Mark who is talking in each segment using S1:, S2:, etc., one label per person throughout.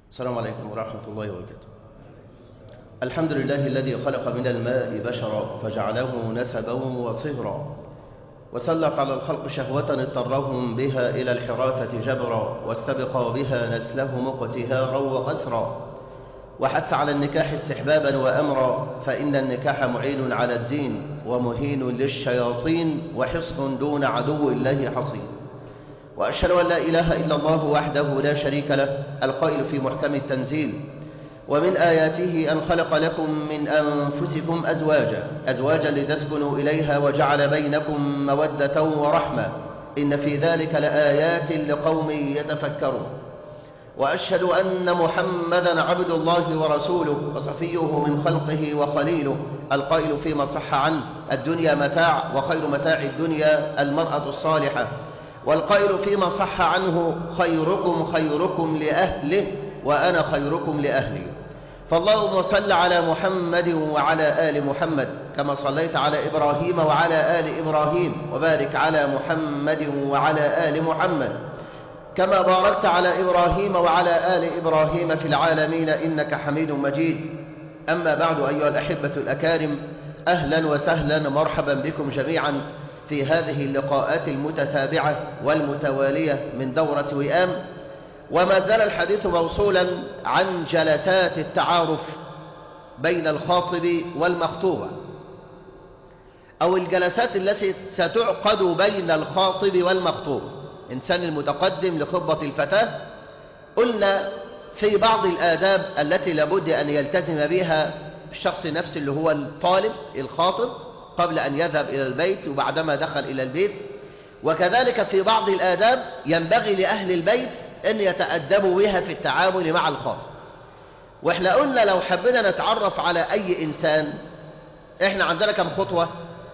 S1: السلام عليكم ورحمة الله وبركاته الحمد لله الذي خلق من الماء بشرا فجعله نسبا وصهرا وسلط على الخلق شهوة اضطرهم بها إلى الحراثة جبرا واستبقى بها نسلهم اقتهارا وقسرا وحث على النكاح استحبابا وأمرا فإن النكاح معين على الدين ومهين للشياطين وحصن دون عدو الله حصين وأشهد أن لا إله إلا الله وحده لا شريك له القائل في محكم التنزيل ومن آياته أن خلق لكم من أنفسكم أزواجا أزواجا لتسكنوا إليها وجعل بينكم مودة ورحمة إن في ذلك لآيات لقوم يتفكرون وأشهد أن محمدا عبد الله ورسوله وصفيه من خلقه وخليله القائل فيما صح عنه الدنيا متاع وخير متاع الدنيا المرأة الصالحة والقائل فيما صح عنه خيركم خيركم لأهله وأنا خيركم لأهلي فاللهم صل على محمد وعلى آل محمد كما صليت على إبراهيم وعلى آل إبراهيم وبارك على محمد وعلى آل محمد كما باركت على إبراهيم وعلى آل إبراهيم في العالمين إنك حميد مجيد أما بعد أيها الأحبة الأكارم أهلا وسهلا مرحبا بكم جميعا في هذه اللقاءات المتتابعة والمتوالية من دورة وئام وما زال الحديث موصولا عن جلسات التعارف بين الخاطب والمخطوبة أو الجلسات التي ستعقد بين الخاطب والمخطوبة إنسان المتقدم لخطبة الفتاة قلنا في بعض الآداب التي لابد أن يلتزم بها الشخص نفسه اللي هو الطالب الخاطب قبل أن يذهب إلى البيت وبعدما دخل إلى البيت وكذلك في بعض الآداب ينبغي لأهل البيت أن يتأدبوا بها في التعامل مع الخاطب وإحنا قلنا لو حبينا نتعرف على أي إنسان إحنا عندنا كم خطوة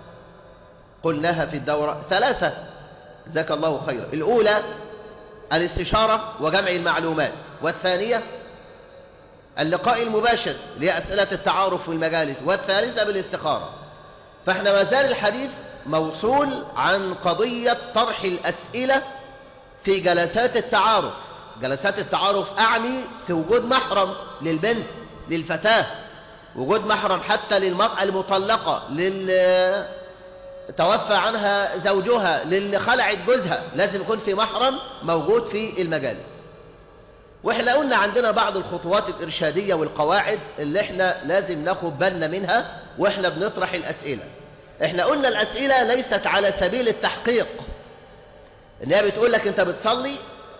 S1: قلناها في الدورة ثلاثة جزاك الله خيرا الأولى الاستشارة وجمع المعلومات والثانية اللقاء المباشر لأسئلة التعارف والمجالس والثالثة بالاستخارة فاحنا ما زال الحديث موصول عن قضية طرح الأسئلة في جلسات التعارف جلسات التعارف أعني في وجود محرم للبنت للفتاة وجود محرم حتى للمرأة المطلقة لل توفى عنها زوجها للي خلعت جوزها لازم يكون في محرم موجود في المجالس واحنا قلنا عندنا بعض الخطوات الإرشادية والقواعد اللي احنا لازم ناخد بالنا منها واحنا بنطرح الأسئلة احنا قلنا الأسئلة ليست على سبيل التحقيق ان هي بتقول لك انت بتصلي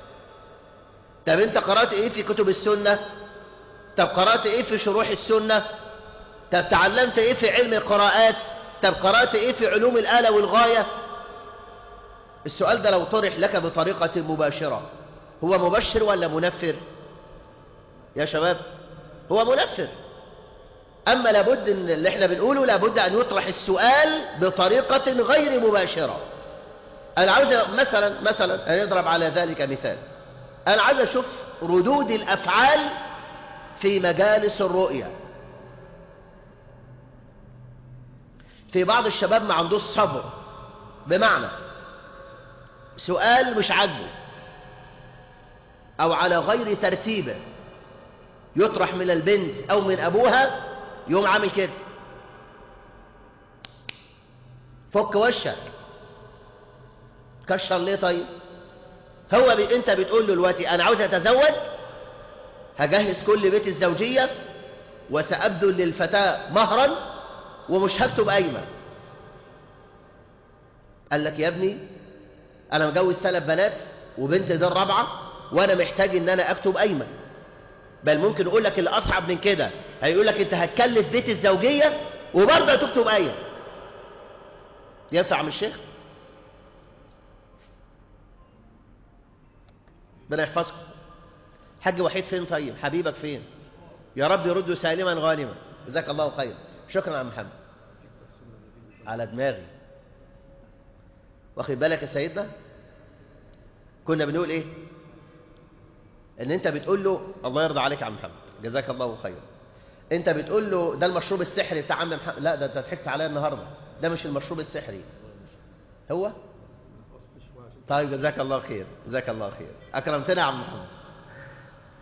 S1: طب انت قرأت ايه في كتب السنة طب قرأت ايه في شروح السنة طب تعلمت ايه في علم القراءات طب قرأت ايه في علوم الآلة والغاية السؤال ده لو طرح لك بطريقة مباشرة هو مبشر ولا منفر يا شباب هو منفر أما لابد إن اللي احنا بنقوله لابد أن يطرح السؤال بطريقة غير مباشرة أنا عاوز مثلا مثلا نضرب على ذلك مثال أنا عاوز أشوف ردود الأفعال في مجالس الرؤية في بعض الشباب ما عندوش صبر بمعنى سؤال مش عاجبه أو على غير ترتيبه يطرح من البنت أو من أبوها يوم عامل كده فك وشك كشر ليه طيب هو بي انت بتقول له دلوقتي انا عاوز اتزوج هجهز كل بيت الزوجيه وسابذل للفتاه مهرا ومش هكتب قايمه قال لك يا ابني انا مجوز ثلاث بنات وبنت دي الرابعه وانا محتاج ان انا اكتب قايمه بل ممكن يقول لك اللي اصعب من كده هيقول لك انت هتكلف بيت الزوجيه وبرضه تكتب قايمه ينفع من الشيخ ربنا يحفظكم حاج وحيد فين طيب حبيبك فين يا رب يرده سالما غانما جزاك الله خير شكرا يا محمد على دماغي واخد بالك يا سيدنا كنا بنقول ايه ان انت بتقول له الله يرضى عليك يا عم محمد جزاك الله خير انت بتقول له ده المشروب السحري بتاع عم محمد لا ده انت ضحكت عليا النهارده ده مش المشروب السحري هو طيب جزاك الله خير جزاك الله خير اكرمتنا يا عم محمد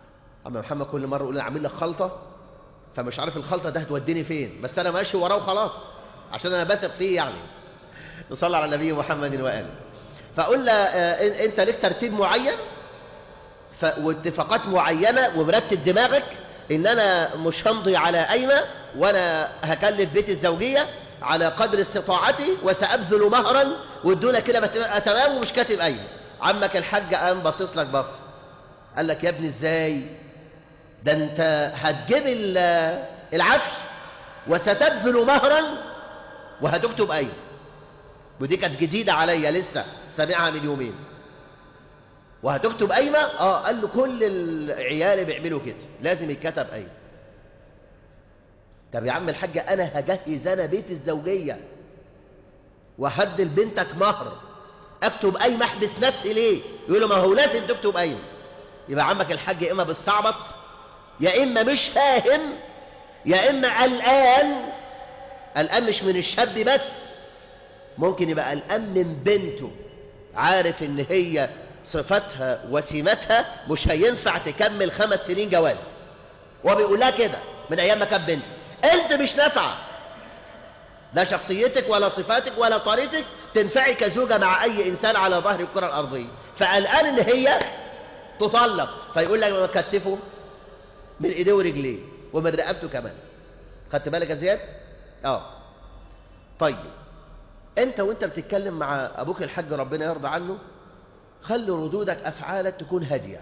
S1: اما محمد كل مره يقول لي اعمل لك خلطه فمش عارف الخلطه ده هتوديني فين بس انا ماشي وراه وخلاص عشان انا بثق فيه يعني نصلي على النبي محمد واله فقلنا آه انت لك ترتيب معين ف... واتفاقات معينه ومرتب دماغك ان انا مش همضي على قايمه وانا هكلف بيت الزوجيه على قدر استطاعتي وسابذل مهرا والدنيا كده بتبقى تمام ومش كاتب قايمه عمك الحاج قام باصص لك بص قال لك يا ابني ازاي ده انت هتجيب العفش وستبذل مهرا وهتكتب قايمه ودي كانت جديده عليا لسه سامعها من يومين وهتكتب قايمه اه قال له كل العيال بيعملوا كده لازم يتكتب قايمه طب يا عم الحاج انا هجهز انا بيت الزوجيه وهدي لبنتك مهر اكتب قايمه احبس نفسي ليه يقول له ما هو لازم تكتب قايمه يبقى عمك الحاج يا اما بيستعبط يا اما مش فاهم يا اما قلقان قلقان مش من الشاب بس ممكن يبقى قلقان من بنته عارف ان هي صفتها وسمتها مش هينفع تكمل خمس سنين جواز وبيقول لها كده من ايام ما كانت بنت انت مش نافعه لا شخصيتك ولا صفاتك ولا طريقتك تنفعي كزوجة مع اي انسان على ظهر الكرة الارضية فقلقان ان هي تطلق فيقول لك ما كتفه من ايديه ورجليه ومن رقبته كمان خدت بالك يا زياد اه طيب انت وانت بتتكلم مع ابوك الحاج ربنا يرضى عنه خلي ردودك افعالك تكون هاديه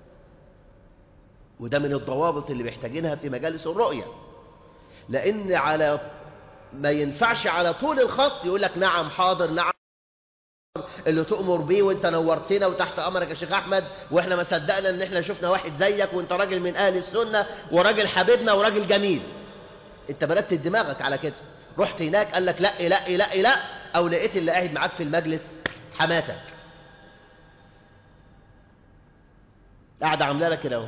S1: وده من الضوابط اللي محتاجينها في مجالس الرؤيه لان على ما ينفعش على طول الخط يقول لك نعم حاضر نعم اللي تؤمر بيه وانت نورتنا وتحت امرك يا شيخ احمد واحنا ما صدقنا ان احنا شفنا واحد زيك وانت راجل من اهل السنه وراجل حبيبنا وراجل جميل انت مرتب دماغك على كده رحت هناك قال لك لا لا لا لا او لقيت اللي قاعد معاك في المجلس حماتك قاعده عامله لك كده اهو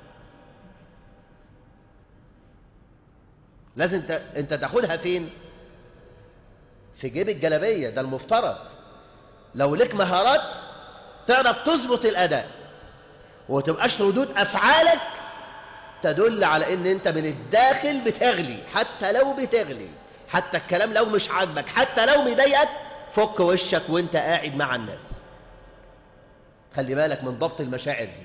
S1: لازم انت انت تاخدها فين في جيب الجلابيه ده المفترض لو لك مهارات تعرف تظبط الاداء وتبقاش ردود افعالك تدل على ان انت من الداخل بتغلي حتى لو بتغلي حتى الكلام لو مش عاجبك حتى لو مضايقك فك وشك وانت قاعد مع الناس خلي بالك من ضبط المشاعر دي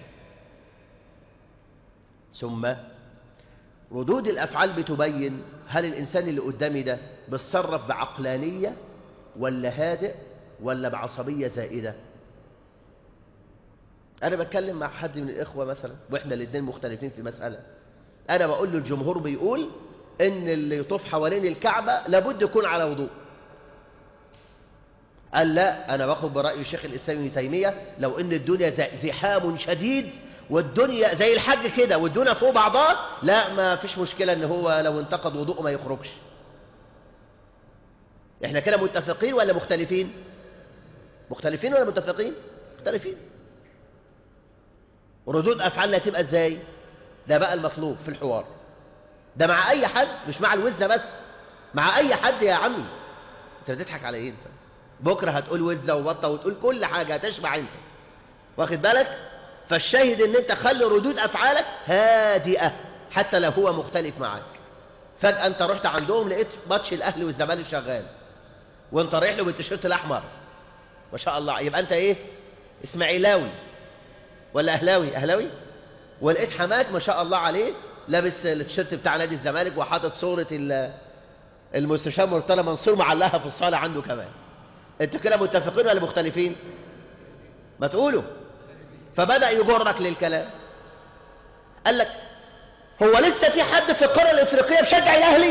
S1: ثم ردود الافعال بتبين هل الانسان اللي قدامي ده بيتصرف بعقلانيه ولا هادئ ولا بعصبيه زائده انا بتكلم مع حد من الاخوه مثلا واحنا الاثنين مختلفين في مساله انا بقول له الجمهور بيقول ان اللي يطوف حوالين الكعبه لابد يكون على وضوء قال لا انا باخد براي الشيخ الاسلام ابن تيميه لو ان الدنيا زحام شديد والدنيا زي الحج كده والدنيا فوق بعضها لا ما فيش مشكله ان هو لو انتقد وضوءه ما يخرجش احنا كده متفقين ولا مختلفين مختلفين ولا متفقين مختلفين ردود افعالنا تبقى ازاي ده بقى المطلوب في الحوار ده مع اي حد مش مع الوزه بس مع اي حد يا عمي انت بتضحك على ايه انت بكره هتقول وزه وبطه وتقول كل حاجه هتشبع انت واخد بالك فالشاهد ان انت خلي ردود افعالك هادئه حتى لو هو مختلف معاك فجاه انت رحت عندهم لقيت ماتش الاهلي والزمالك شغال وانت رايح له بالتيشيرت الاحمر ما شاء الله يبقى انت ايه اسماعيلاوي ولا اهلاوي اهلاوي ولقيت حماد ما شاء الله عليه لابس التيشيرت بتاع نادي الزمالك وحاطط صوره المستشار مرتضى منصور معلقها في الصاله عنده كمان انتوا كده متفقين ولا مختلفين ما تقولوا فبدأ يجرك للكلام قال لك هو لسه في حد في القاره الافريقيه بشجع الاهلي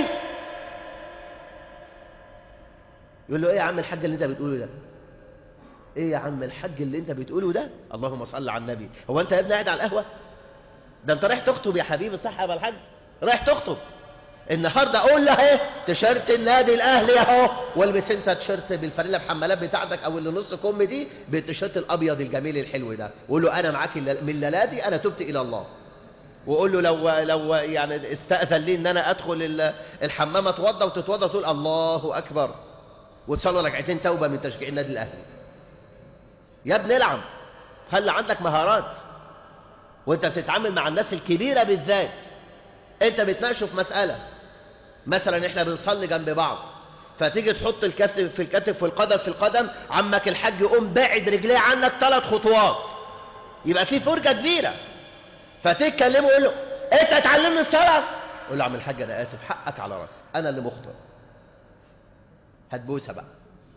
S1: يقول له ايه يا عم الحاج اللي انت بتقوله ده ايه يا عم الحاج اللي انت بتقوله ده اللهم صل على النبي هو انت يا ابني قاعد على القهوه ده انت رايح تخطب يا حبيبي صح يا الحاج رايح تخطب النهارده اقول له اهي تيشيرت النادي الاهلي اهو والبس انت تيشيرت بالفانيلا بحمالات بتاعتك او اللي نص كم دي بالتيشيرت الابيض الجميل الحلو ده وقول له انا معاك من الليلادي انا تبت الى الله وقول له لو لو يعني استاذن لي ان انا ادخل الحمام اتوضى وتتوضى تقول الله اكبر وتصلي ركعتين توبه من تشجيع النادي الاهلي يا ابني العب خلي عندك مهارات وانت بتتعامل مع الناس الكبيرة بالذات انت بتناقشه في مسألة مثلا احنا بنصلي جنب بعض فتيجي تحط الكتف في الكتف والقدم في القدم عمك الحاج يقوم باعد رجليه عنك ثلاث خطوات يبقى في فرجة كبيرة فتيجي تكلمه يقول له انت اتعلمني الصلاة يقول له عم الحاج انا اسف حقك على راسي انا اللي مخطئ هتبوسها بقى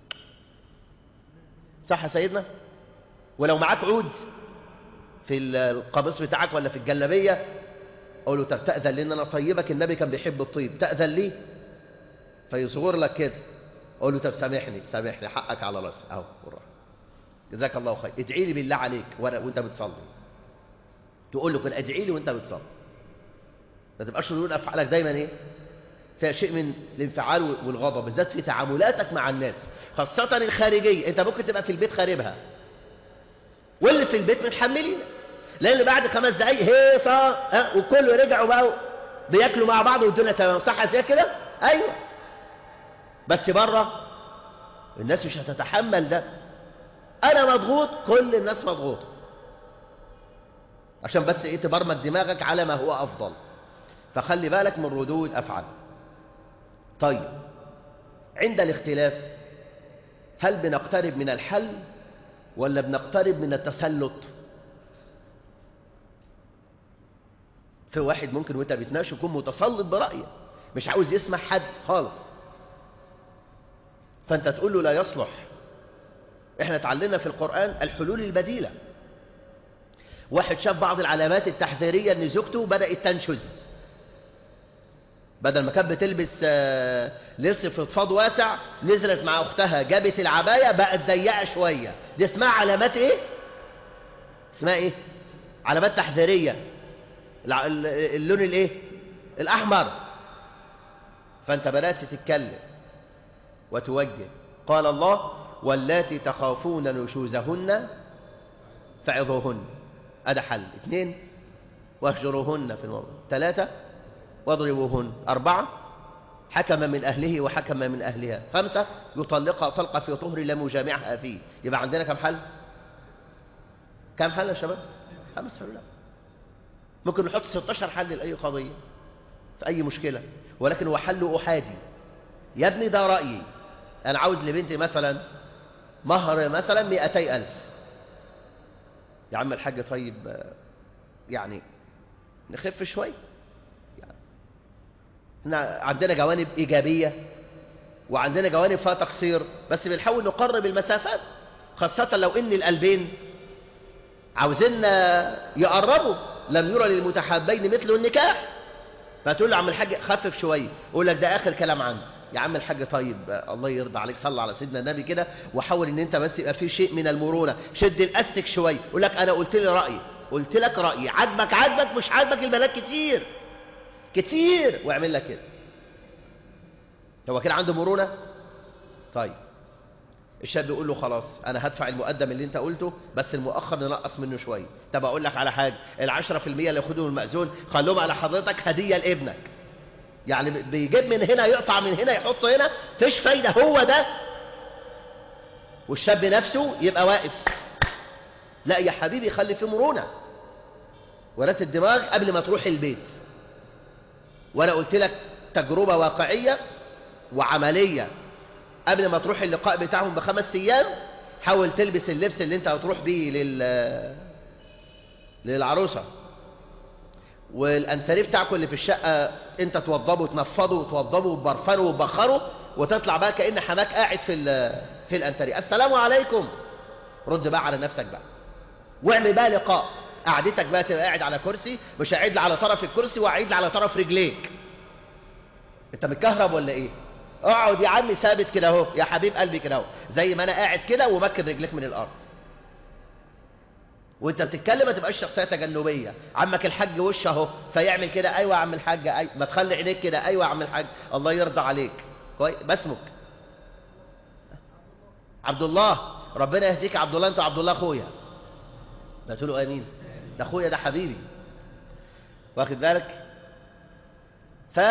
S1: صح يا سيدنا ولو معاك عود في القميص بتاعك ولا في الجلابيه اقول له طب تاذن لي ان انا طيبك النبي كان بيحب الطيب تاذن لي فيصغر لك كده اقول له طب سامحني سامحني حقك على راسي اهو بالراحه جزاك الله خير ادعي لي بالله عليك وانا وانت بتصلي تقول له كده ادعي لي وانت بتصلي ما تبقاش ردود افعالك دايما ايه فيها شيء من الانفعال والغضب بالذات في تعاملاتك مع الناس خاصة الخارجية انت ممكن تبقى في البيت خاربها واللي في البيت متحملين لان بعد خمس دقايق هيصة ها وكله رجعوا بقى بياكلوا مع بعض والدنيا تمام صح زي كده ايوه بس بره الناس مش هتتحمل ده انا مضغوط كل الناس مضغوطه عشان بس ايه تبرمج دماغك على ما هو افضل فخلي بالك من ردود افعال طيب عند الاختلاف هل بنقترب من الحل ولا بنقترب من التسلط في واحد ممكن وانت بتناقش يكون متسلط برأيه مش عاوز يسمع حد خالص فانت تقول له لا يصلح احنا اتعلمنا في القرآن الحلول البديلة واحد شاف بعض العلامات التحذيرية ان زوجته بدأت تنشز بدل ما كانت بتلبس لبس فضفاض واسع نزلت مع اختها جابت العباية بقت ضيقة شوية دي اسمها علامات ايه اسمها ايه علامات تحذيرية اللون الايه الاحمر فانت بدأت تتكلم وتوجه قال الله واللاتي تخافون نشوزهن فعظوهن هذا حل اثنين واهجروهن في الموضوع ثلاثة واضربوهن أربعة حكم من أهله وحكم من أهلها خمسة يطلقها طلقة في طهر لم يجامعها فيه يبقى عندنا كم حل كم حل يا شباب خمس حلول ممكن نحط 16 حل لأي قضية في أي مشكلة ولكن هو حل أحادي يا ابني ده رأيي أنا عاوز لبنتي مثلا مهر مثلا 200 ألف يا عم الحاج طيب يعني نخف شويه احنا عندنا جوانب إيجابية وعندنا جوانب فيها تقصير بس بنحاول نقرب المسافات خاصة لو إن القلبين عاوزين يقربوا لم يرى للمتحابين مثل النكاح فتقول له عم الحاج خفف شوية يقول لك ده آخر كلام عندي يا عم الحاج طيب الله يرضى عليك صلى على سيدنا النبي كده وحاول ان انت بس يبقى في شيء من المرونة شد الاستك شوية يقول لك انا قلت لي رأيي قلت لك رأيي عجبك عجبك مش عجبك البنات كتير كتير واعمل لك كده هو كده عنده مرونة طيب الشاب يقول له خلاص انا هدفع المقدم اللي انت قلته بس المؤخر ننقص منه شويه طب اقول لك على حاجه العشرة في المية اللي ياخدهم المأذون خلوهم على حضرتك هديه لابنك يعني بيجيب من هنا يقطع من هنا يحط هنا فيش فايده هو ده والشاب نفسه يبقى واقف لا يا حبيبي خلي في مرونه ورات الدماغ قبل ما تروح البيت وانا قلت لك تجربه واقعيه وعمليه قبل ما تروح اللقاء بتاعهم بخمس ايام حاول تلبس اللبس اللي انت هتروح بيه لل للعروسه والانتريه بتاعكم اللي في الشقه انت توضبه وتنفضه وتوضبه وتبرفنه وتبخره وتطلع بقى كأن حماك قاعد في في الانتريه السلام عليكم رد بقى على نفسك بقى واعمل بقى لقاء قعدتك بقى تبقى قاعد على كرسي مش قاعد على طرف الكرسي وقاعد على طرف رجليك انت متكهرب ولا ايه اقعد يا عم ثابت كده اهو يا حبيب قلبي كده اهو زي ما انا قاعد كده ومكن رجليك من الارض وانت بتتكلم ما تبقاش شخصيه تجنبيه عمك الحاج وش اهو فيعمل كده ايوه يا عم الحاج أيوة. ما تخلي عينيك كده ايوه يا عم الحاج الله يرضى عليك كويس باسمك عبد الله ربنا يهديك يا عبد الله انت عبد الله اخويا قلت له امين ده اخويا ده حبيبي واخد بالك ف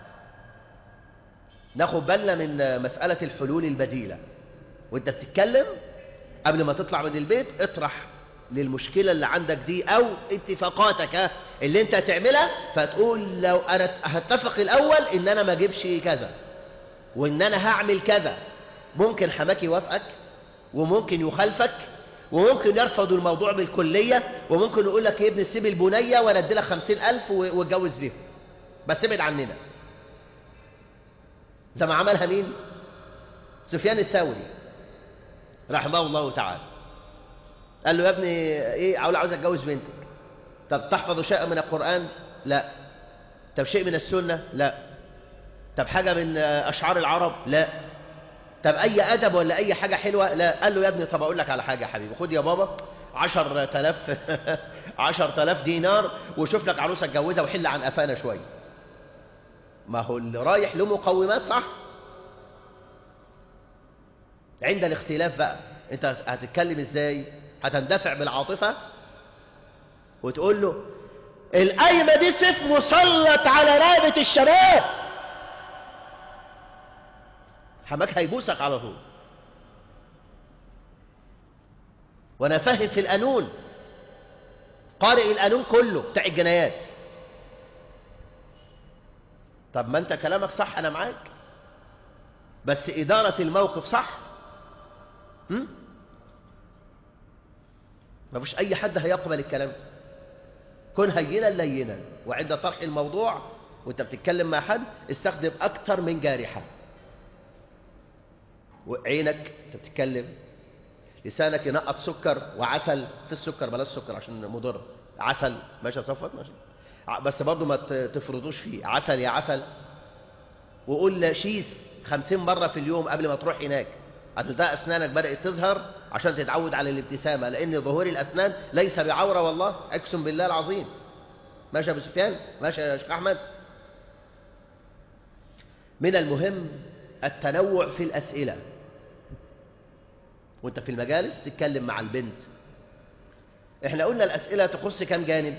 S1: ناخد بالنا من مسألة الحلول البديلة وانت بتتكلم قبل ما تطلع من البيت اطرح للمشكلة اللي عندك دي أو اتفاقاتك اللي انت هتعملها فتقول لو أنا هتفق الأول إن أنا ما أجيبش كذا وإن أنا هعمل كذا ممكن حماك يوافقك وممكن يخالفك وممكن يرفض الموضوع بالكلية وممكن يقول لك يا ابني سيب البنية ولا ادي لك خمسين ألف واتجوز بيهم بس ابعد عننا زي ما عملها مين سفيان الثوري رحمه الله تعالى قال له يا ابني ايه عاول عاوز اتجوز بنتك طب تحفظ شيئا من القرآن لا طب شيء من السنة لا طب حاجة من أشعار العرب لا طب أي أدب ولا أي حاجة حلوة لا قال له يا ابني طب أقول لك على حاجة يا حبيبي خد يا بابا عشر تلاف عشر تلاف دينار وشوف لك عروسة اتجوزها وحل عن قفانا شوية ما هو اللي رايح له مقومات صح عند الاختلاف بقى انت هتتكلم ازاي هتندفع بالعاطفة وتقول له القايمة دي سيف مسلط على رقبة الشباب حماك هيبوسك على طول وانا فاهم في القانون قارئ القانون كله بتاع الجنايات طب ما انت كلامك صح انا معاك بس ادارة الموقف صح هم؟ ما فيش اي حد هيقبل الكلام كن هينا لينا وعند طرح الموضوع وانت بتتكلم مع حد استخدم اكتر من جارحة وعينك انت بتتكلم لسانك ينقط سكر وعسل في السكر بلاش سكر عشان مضر عسل ماشي صفت ماشي بس برضو ما تفرضوش فيه عسل يا عسل وقول شيس خمسين مرة في اليوم قبل ما تروح هناك هتلاقي أسنانك بدأت تظهر عشان تتعود على الابتسامة لأن ظهور الأسنان ليس بعورة والله أقسم بالله العظيم ماشي يا أبو سفيان ماشي يا شيخ أحمد من المهم التنوع في الأسئلة وانت في المجالس تتكلم مع البنت احنا قلنا الأسئلة تخص كم جانب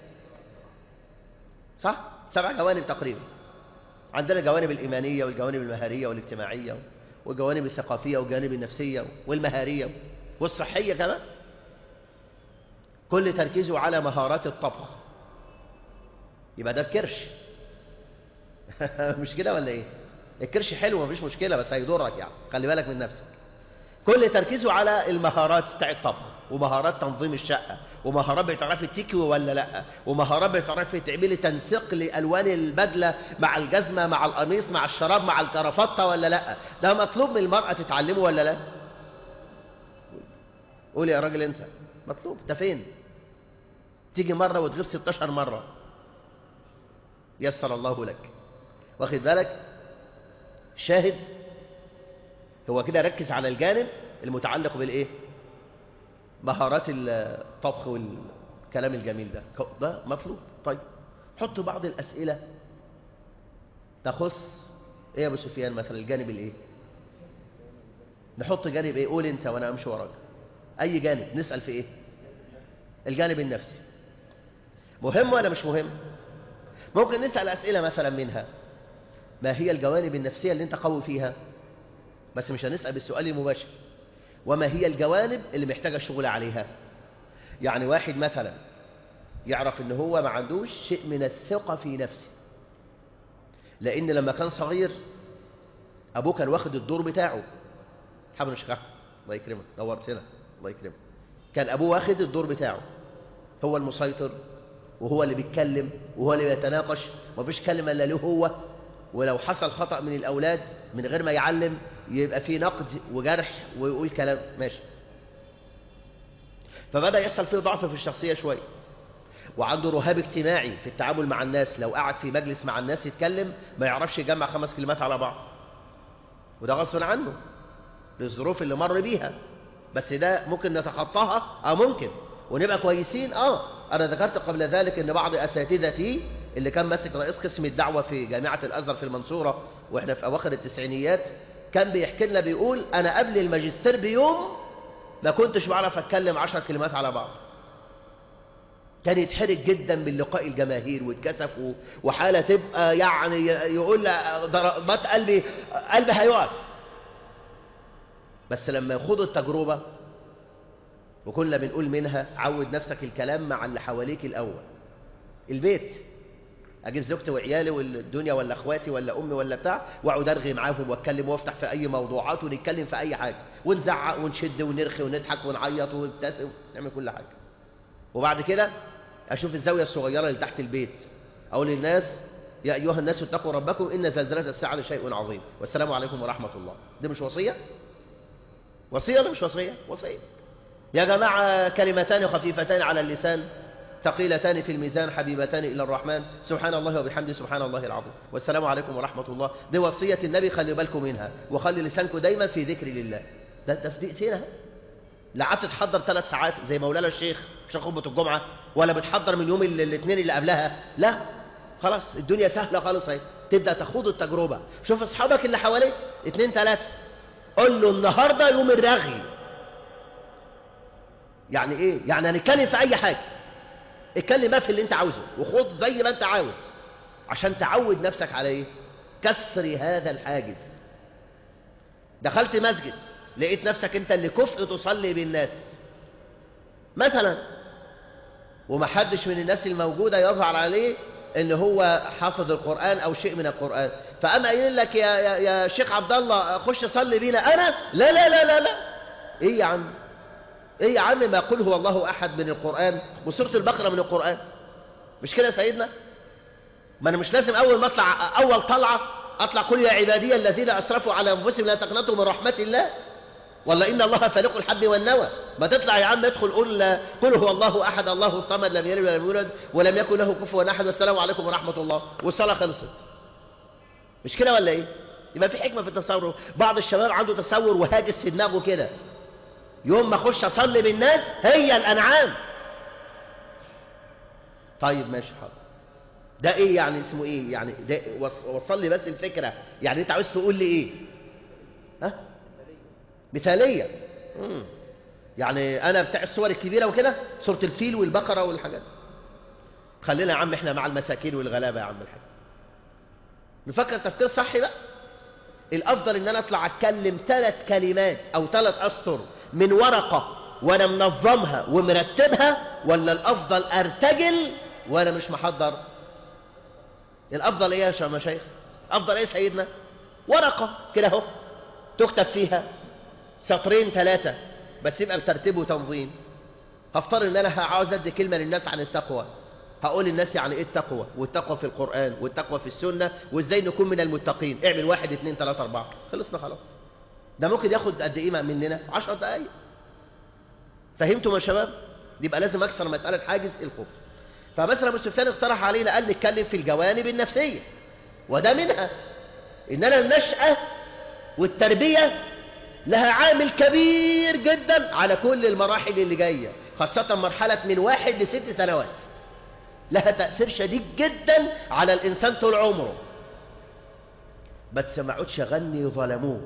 S1: صح؟ سبع جوانب تقريبا عندنا الجوانب الإيمانية والجوانب المهارية والاجتماعية والجوانب الثقافية والجوانب النفسية والمهارية والصحية كمان كل تركيزه على مهارات الطبخ يبقى ده الكرش مش كده ولا ايه الكرش حلو مفيش مشكلة بس هيضرك يعني خلي بالك من نفسك كل تركيزه على المهارات بتاع الطبخ ومهارات تنظيم الشقة ومهارات بتعرفي تكوي ولا لا ومهارات بتعرفي تعملي تنسيق لألوان البدلة مع الجزمة مع القميص مع الشراب مع الكرافتة ولا لا ده مطلوب من المرأة تتعلمه ولا لا قولي يا راجل انت مطلوب انت فين تيجي مرة وتغيب 16 مرة يسر الله لك واخد بالك شاهد هو كده ركز على الجانب المتعلق بالايه مهارات الطبخ والكلام الجميل ده ده مطلوب طيب حط بعض الأسئلة تخص ايه يا ابو سفيان مثلا الجانب الايه نحط جانب ايه قول انت وانا امشي وراك اي جانب نسأل في ايه الجانب النفسي مهم ولا مش مهم ممكن نسأل أسئلة مثلا منها ما هي الجوانب النفسية اللي انت قوي فيها بس مش هنسأل بالسؤال المباشر وما هي الجوانب اللي محتاجة الشغل عليها يعني واحد مثلا يعرف ان هو ما عندوش شيء من الثقة في نفسه لان لما كان صغير ابوه كان واخد الدور بتاعه حبنا شيخ الله يكرمك دورتنا الله يكرمك كان ابوه واخد الدور بتاعه هو المسيطر وهو اللي بيتكلم وهو اللي بيتناقش مفيش كلمة الا له هو ولو حصل خطأ من الأولاد من غير ما يعلم يبقى في نقد وجرح ويقول كلام ماشي فبدأ يحصل فيه ضعف في الشخصية شوية وعنده رهاب اجتماعي في التعامل مع الناس لو قعد في مجلس مع الناس يتكلم ما يعرفش يجمع خمس كلمات على بعض وده غصب عنه للظروف اللي مر بيها بس ده ممكن نتخطاها اه ممكن ونبقى كويسين اه انا ذكرت قبل ذلك ان بعض اساتذتي اللي كان ماسك رئيس قسم الدعوة في جامعة الازهر في المنصورة واحنا في اواخر التسعينيات كان بيحكي لنا بيقول انا قبل الماجستير بيوم ما كنتش بعرف اتكلم عشر كلمات على بعض كان يتحرج جدا من لقاء الجماهير ويتكسف وحالة تبقى يعني يقول ضربات قلبي قلبي هيقف بس لما يخوضوا التجربة وكنا بنقول منها عود نفسك الكلام مع اللي حواليك الأول البيت اجيب زوجتي وعيالي والدنيا ولا اخواتي ولا امي ولا بتاع واقعد ارغي معاهم واتكلم وافتح في اي موضوعات ونتكلم في اي حاجه ونزعق ونشد ونرخي ونضحك ونعيط ونبتسم نعمل كل حاجه وبعد كده اشوف الزاويه الصغيره اللي تحت البيت اقول للناس يا ايها الناس اتقوا ربكم ان زلزله الساعه شيء عظيم والسلام عليكم ورحمه الله دي مش وصيه وصيه ولا مش وصيه وصيه يا جماعه كلمتان خفيفتان على اللسان ثقيلتان في الميزان حبيبتان إلى الرحمن سبحان الله وبحمده سبحان الله العظيم والسلام عليكم ورحمة الله دي وصية النبي خلي بالكم منها وخلي لسانكم دايما في ذكر الله ده تصديقتين لا قعدت تحضر ثلاث ساعات زي مولانا الشيخ عشان خطبة الجمعة ولا بتحضر من يوم الاثنين اللي قبلها لا خلاص الدنيا سهلة خالص اهي تبدأ تخوض التجربة شوف اصحابك اللي حواليك اثنين ثلاثة قول له النهاردة يوم الرغي يعني ايه يعني هنتكلم في اي حاجة اتكلم بقى في اللي انت عاوزه وخد زي ما انت عاوز عشان تعود نفسك على ايه كسر هذا الحاجز دخلت مسجد لقيت نفسك انت اللي كفء تصلي بالناس مثلا ومحدش من الناس الموجودة يظهر عليه ان هو حافظ القرآن او شيء من القرآن فأما قايل لك يا, يا, يا شيخ عبد الله خش صلي بينا انا لا لا لا لا لا ايه يا عم ايه يا عم ما قل هو الله احد من القرآن وسورة البقرة من القرآن مش كده يا سيدنا ما انا مش لازم اول ما اطلع اول طلعة اطلع قل يا عبادي الذين اسرفوا على انفسهم لا تقنطوا من رحمة الله ولا ان الله فالق الحب والنوى ما تطلع يا عم ادخل قل قل هو الله احد الله الصمد لم يلد ولم يولد ولم يكن له كفوا احد والسلام عليكم ورحمة الله والصلاة خلصت مش كده ولا ايه يبقى في حكمة في التصور بعض الشباب عنده تصور وهاجس في دماغه كده يوم ما اخش اصلي بالناس هي الانعام طيب ماشي حاضر ده ايه يعني اسمه ايه يعني ده وصل لي بس الفكره يعني انت عاوز تقول لي ايه ها مثاليه مم. يعني انا بتاع الصور الكبيره وكده صوره الفيل والبقره والحاجات خلينا يا عم احنا مع المساكين والغلابه يا عم الحاج نفكر تفكير صحي بقى الافضل ان انا اطلع اتكلم ثلاث كلمات او ثلاث اسطر من ورقة وانا منظمها ومرتبها ولا الافضل ارتجل وانا مش محضر الافضل ايه يا مشايخ افضل ايه سيدنا ورقة كده اهو تكتب فيها سطرين ثلاثة بس يبقى بترتيب وتنظيم هفترض ان انا عاوز ادي كلمة للناس عن التقوى هقول للناس يعني ايه التقوى والتقوى في القرآن والتقوى في السنة وازاي نكون من المتقين اعمل واحد اثنين ثلاثة اربعة خلصنا خلاص ده ممكن ياخد قد ايه مننا عشر دقايق فهمتم يا شباب يبقى لازم اكسر مسألة حاجز الخوف فمثلا ابو سفيان اقترح علينا قال نتكلم في الجوانب النفسية وده منها اننا النشأة والتربية لها عامل كبير جدا على كل المراحل اللي جاية خاصة مرحلة من واحد لست سنوات لها تأثير شديد جدا على الإنسان طول عمره بس ما عودش غني ظلموه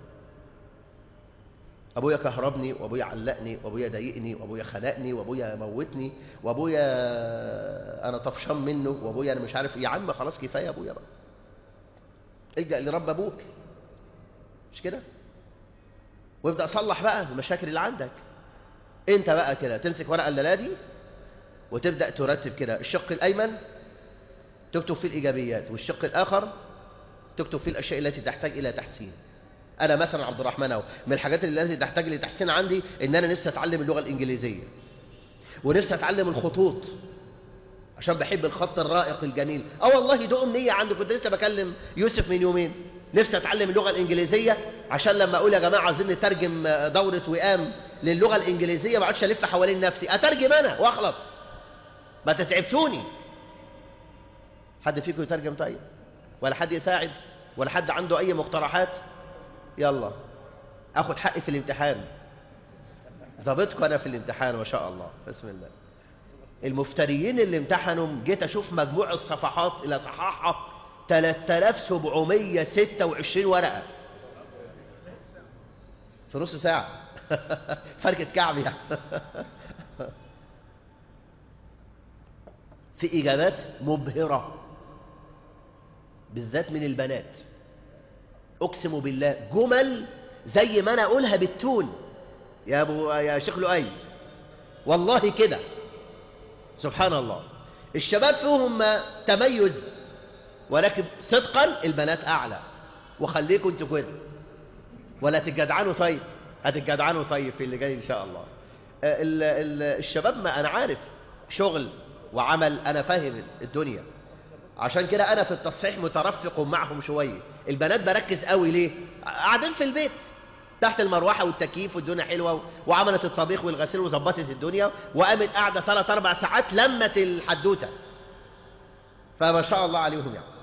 S1: ابويا كهربني وابويا علقني وابويا ضايقني وابويا خنقني وابويا موتني وابويا انا طفشان منه وابويا انا مش عارف يا عم خلاص كفايه ابويا بقى الجا لرب ابوك مش كده وابدا صلح بقى المشاكل اللي عندك انت بقى كده تمسك ورقه الليله وتبدا ترتب كده الشق الايمن تكتب فيه الايجابيات والشق الاخر تكتب فيه الاشياء التي تحتاج الى تحسين انا مثلا عبد الرحمن اهو من الحاجات اللي التي تحتاج لتحسين عندي ان انا نفسي اتعلم اللغه الانجليزيه ونفسي اتعلم الخطوط عشان بحب الخط الرائق الجميل اه والله ده امنيه عندي كنت لسه بكلم يوسف من يومين نفسي اتعلم اللغه الانجليزيه عشان لما اقول يا جماعه عايزين نترجم دوره وئام للغه الانجليزيه ما اقعدش الف حوالين نفسي اترجم انا واخلص ما تتعبتوني حد فيكم يترجم طيب ولا حد يساعد ولا حد عنده اي مقترحات يلا اخد حقي في الامتحان ظابطكم انا في الامتحان ما شاء الله بسم الله المفتريين اللي امتحنوا جيت اشوف مجموع الصفحات اللي صححها 3726 ورقه في نص ساعه فركه كعب يعني في اجابات مبهره بالذات من البنات اقسم بالله جمل زي ما انا اقولها بالتون يا ابو يا شيخ لؤي والله كده سبحان الله الشباب فيهم تميز ولكن صدقا البنات أعلى وخليكم انتوا كده ولا تتجدعنوا طيب هتتجدعنوا طيب في اللي جاي إن شاء الله ال ال الشباب ما أنا عارف شغل وعمل أنا فاهم الدنيا عشان كده أنا في التصحيح مترفق معهم شوية البنات بركز قوي ليه قاعدين في البيت تحت المروحة والتكييف والدنيا حلوة وعملت الطبيخ والغسيل وظبطت الدنيا وقامت قاعدة ثلاث أربع ساعات لمت الحدوتة فما شاء الله عليهم يعني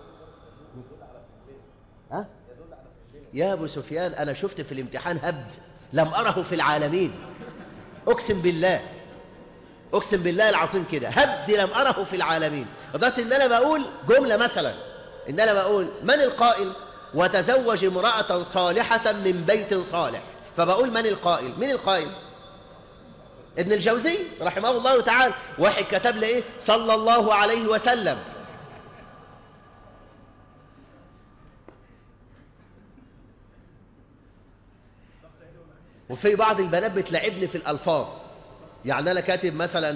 S1: ها؟ يا أبو سفيان أنا شفت في الامتحان هبد لم أره في العالمين أقسم بالله أقسم بالله العظيم كده هبد لم أره في العالمين لدرجة إن أنا بقول جملة مثلا إن أنا بقول من القائل وتزوج امرأة صالحة من بيت صالح فبقول من القائل من القائل ابن الجوزي رحمه الله تعالى واحد كتب لي ايه صلى الله عليه وسلم وفي بعض البنات بتلعبني في الألفاظ يعني أنا كاتب مثلا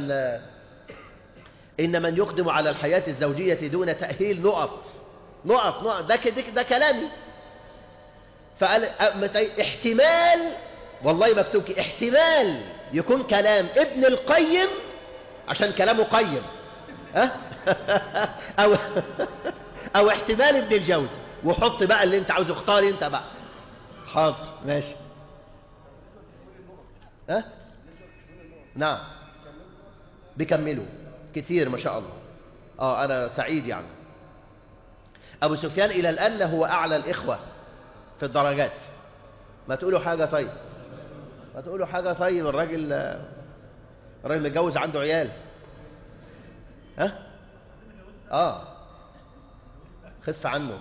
S1: إن من يقدم على الحياة الزوجية دون تأهيل نقط نقط نقط ده كده ده كلامي فقال احتمال والله مكتوب احتمال يكون كلام ابن القيم عشان كلامه قيم ها او او احتمال ابن الجوزي وحط بقى اللي انت عاوزه اختار انت بقى حاضر ماشي ها نعم بيكملوا كتير ما شاء الله اه انا سعيد يعني أبو سفيان إلى الآن هو أعلى الإخوة في الدرجات ما تقولوا حاجة طيب ما تقولوا حاجة طيب الراجل الراجل متجوز عنده عيال ها آه خف عنه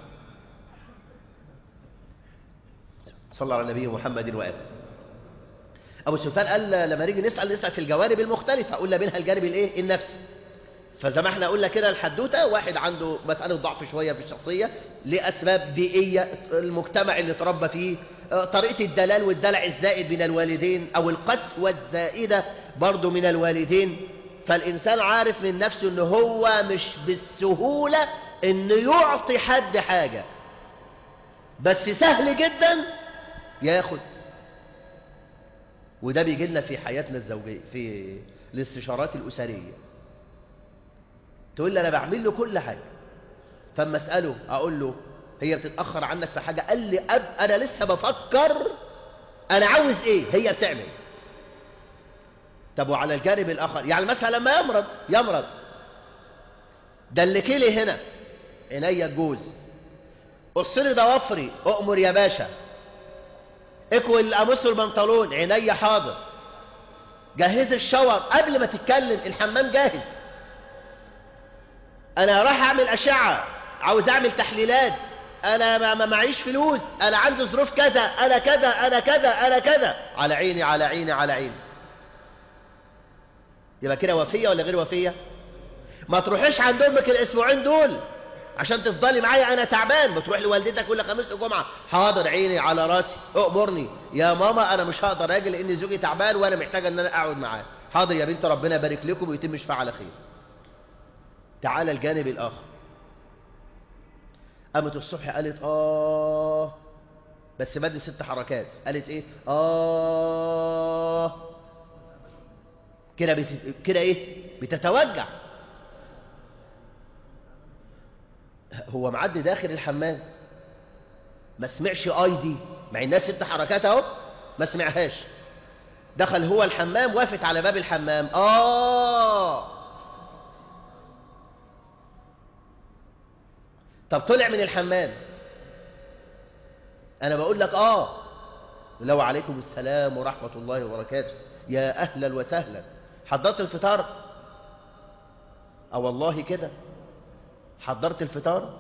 S1: صلى على النبي محمد وآله أبو سفيان قال لما نيجي نسأل نسأل في الجوانب المختلفة قلنا منها الجانب الإيه النفسي فزي ما احنا قلنا كده الحدوته واحد عنده مسألة ضعف شوية في الشخصية لأسباب بيئية المجتمع اللي اتربى فيه طريقة الدلال والدلع الزائد من الوالدين أو القسوة الزائدة برضو من الوالدين فالإنسان عارف من نفسه إن هو مش بالسهولة إنه يعطي حد حاجة بس سهل جدا ياخد وده بيجي لنا في حياتنا الزوجية في الاستشارات الأسرية تقول لي أنا بعمل له كل حاجة فاما أسأله أقول له هي بتتأخر عنك في حاجة قال لي أب أنا لسه بفكر أنا عاوز إيه هي بتعمل طب وعلى الجانب الآخر يعني مثلا لما يمرض يمرض ده اللي كلي هنا عينيا الجوز قصري ضوافري أؤمر يا باشا اكوي القميص والبنطلون عينيا حاضر جهز الشاور قبل ما تتكلم الحمام جاهز انا راح اعمل اشعه عاوز اعمل تحليلات انا ما ما معيش فلوس انا عندي ظروف كذا انا كذا انا كذا انا كذا على عيني على عيني على عيني يبقى كده وفيه ولا غير وفيه ما تروحيش عند امك الاسبوعين دول عشان تفضلي معايا انا تعبان بتروح لوالدتك كل خميس وجمعه حاضر عيني على راسي اؤمرني يا ماما انا مش هقدر اجي لان زوجي تعبان وانا محتاجه ان انا اقعد معاه حاضر يا بنت ربنا يبارك لكم ويتم شفاء على خير تعالى الجانب الآخر قامت الصبح قالت آه بس بدي ست حركات قالت إيه آه كده بت... كده إيه بتتوجع هو معدي داخل الحمام ما سمعش اي دي مع الناس ست حركات اهو ما سمعهاش دخل هو الحمام وقفت على باب الحمام اه طب طلع من الحمام انا بقول لك اه لو عليكم السلام ورحمة الله وبركاته يا اهلا وسهلا حضرت الفطار اه والله كده حضرت الفطار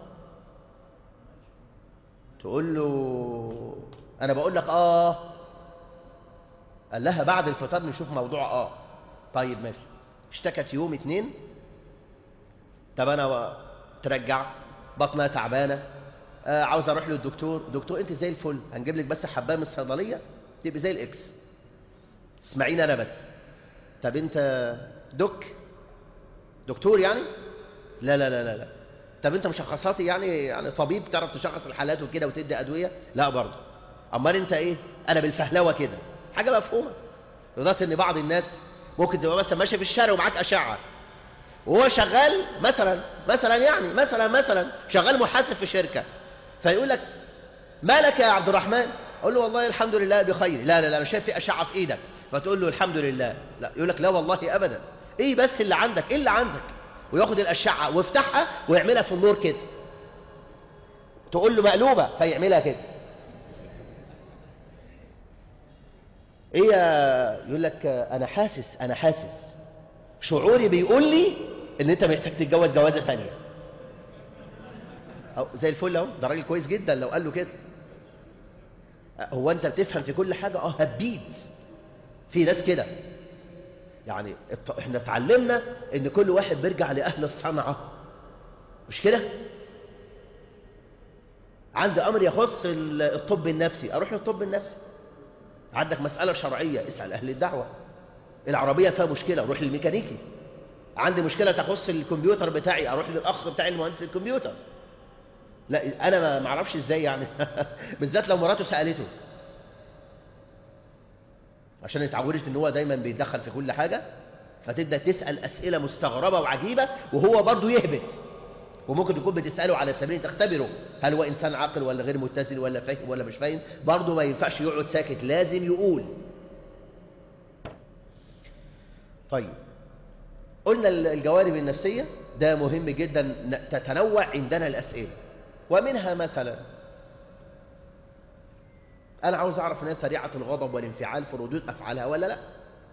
S1: تقول له انا بقول لك اه قال لها بعد الفطار نشوف موضوع اه طيب ماشي اشتكت يوم اتنين طب انا ترجع بطنها تعبانه آه عاوز اروح للدكتور دكتور انت زي الفل هنجيب لك بس حبايه من الصيدليه تبقى زي الاكس اسمعيني انا بس طب انت دك دكتور يعني لا لا لا لا لا طب انت مشخصاتي يعني يعني طبيب تعرف تشخص الحالات وكده وتدي ادويه لا برضه امال انت ايه انا بالفهلوه كده حاجه مفهومه لدرجه ان بعض الناس ممكن تبقى مثلا ماشي في الشارع ومعاك اشعه وهو شغال مثلا مثلا يعني مثلا مثلا شغال محاسب في شركه فيقول لك مالك يا عبد الرحمن اقول له والله الحمد لله بخير لا لا لا انا شايف في اشعه في ايدك فتقول له الحمد لله لا يقول لك لا والله ابدا ايه بس اللي عندك ايه اللي عندك وياخد الاشعه ويفتحها ويعملها في النور كده تقول له مقلوبه فيعملها كده ايه يا يقول لك انا حاسس انا حاسس شعوري بيقول لي ان انت محتاج تتجوز جوازه ثانيه أو زي الفل اهو ده راجل كويس جدا لو قال له كده هو انت بتفهم في كل حاجه اه هبيد في ناس كده يعني الط- احنا اتعلمنا ان كل واحد بيرجع لاهل الصنعه مش كده عندي امر يخص ال- الطب النفسي اروح للطب النفسي عندك مساله شرعيه اسال اهل الدعوه العربيه فيها مشكله روح للميكانيكي عندي مشكله تخص الكمبيوتر بتاعي اروح للاخ بتاعي المهندس الكمبيوتر لا انا ما ما اعرفش ازاي يعني بالذات لو مراته سالته عشان اتعودت ان هو دايما بيتدخل في كل حاجه فتبدا تسال اسئله مستغربه وعجيبه وهو برضه يهبط وممكن تكون بتساله على سبيل تختبره هل هو انسان عاقل ولا غير متزن ولا فاهم ولا مش فاهم برضه ما ينفعش يقعد ساكت لازم يقول طيب قلنا الجوانب النفسيه ده مهم جدا ن- تتنوع عندنا الاسئله ومنها مثلا انا عاوز اعرف ناس سريعه الغضب والانفعال في ردود افعالها ولا لا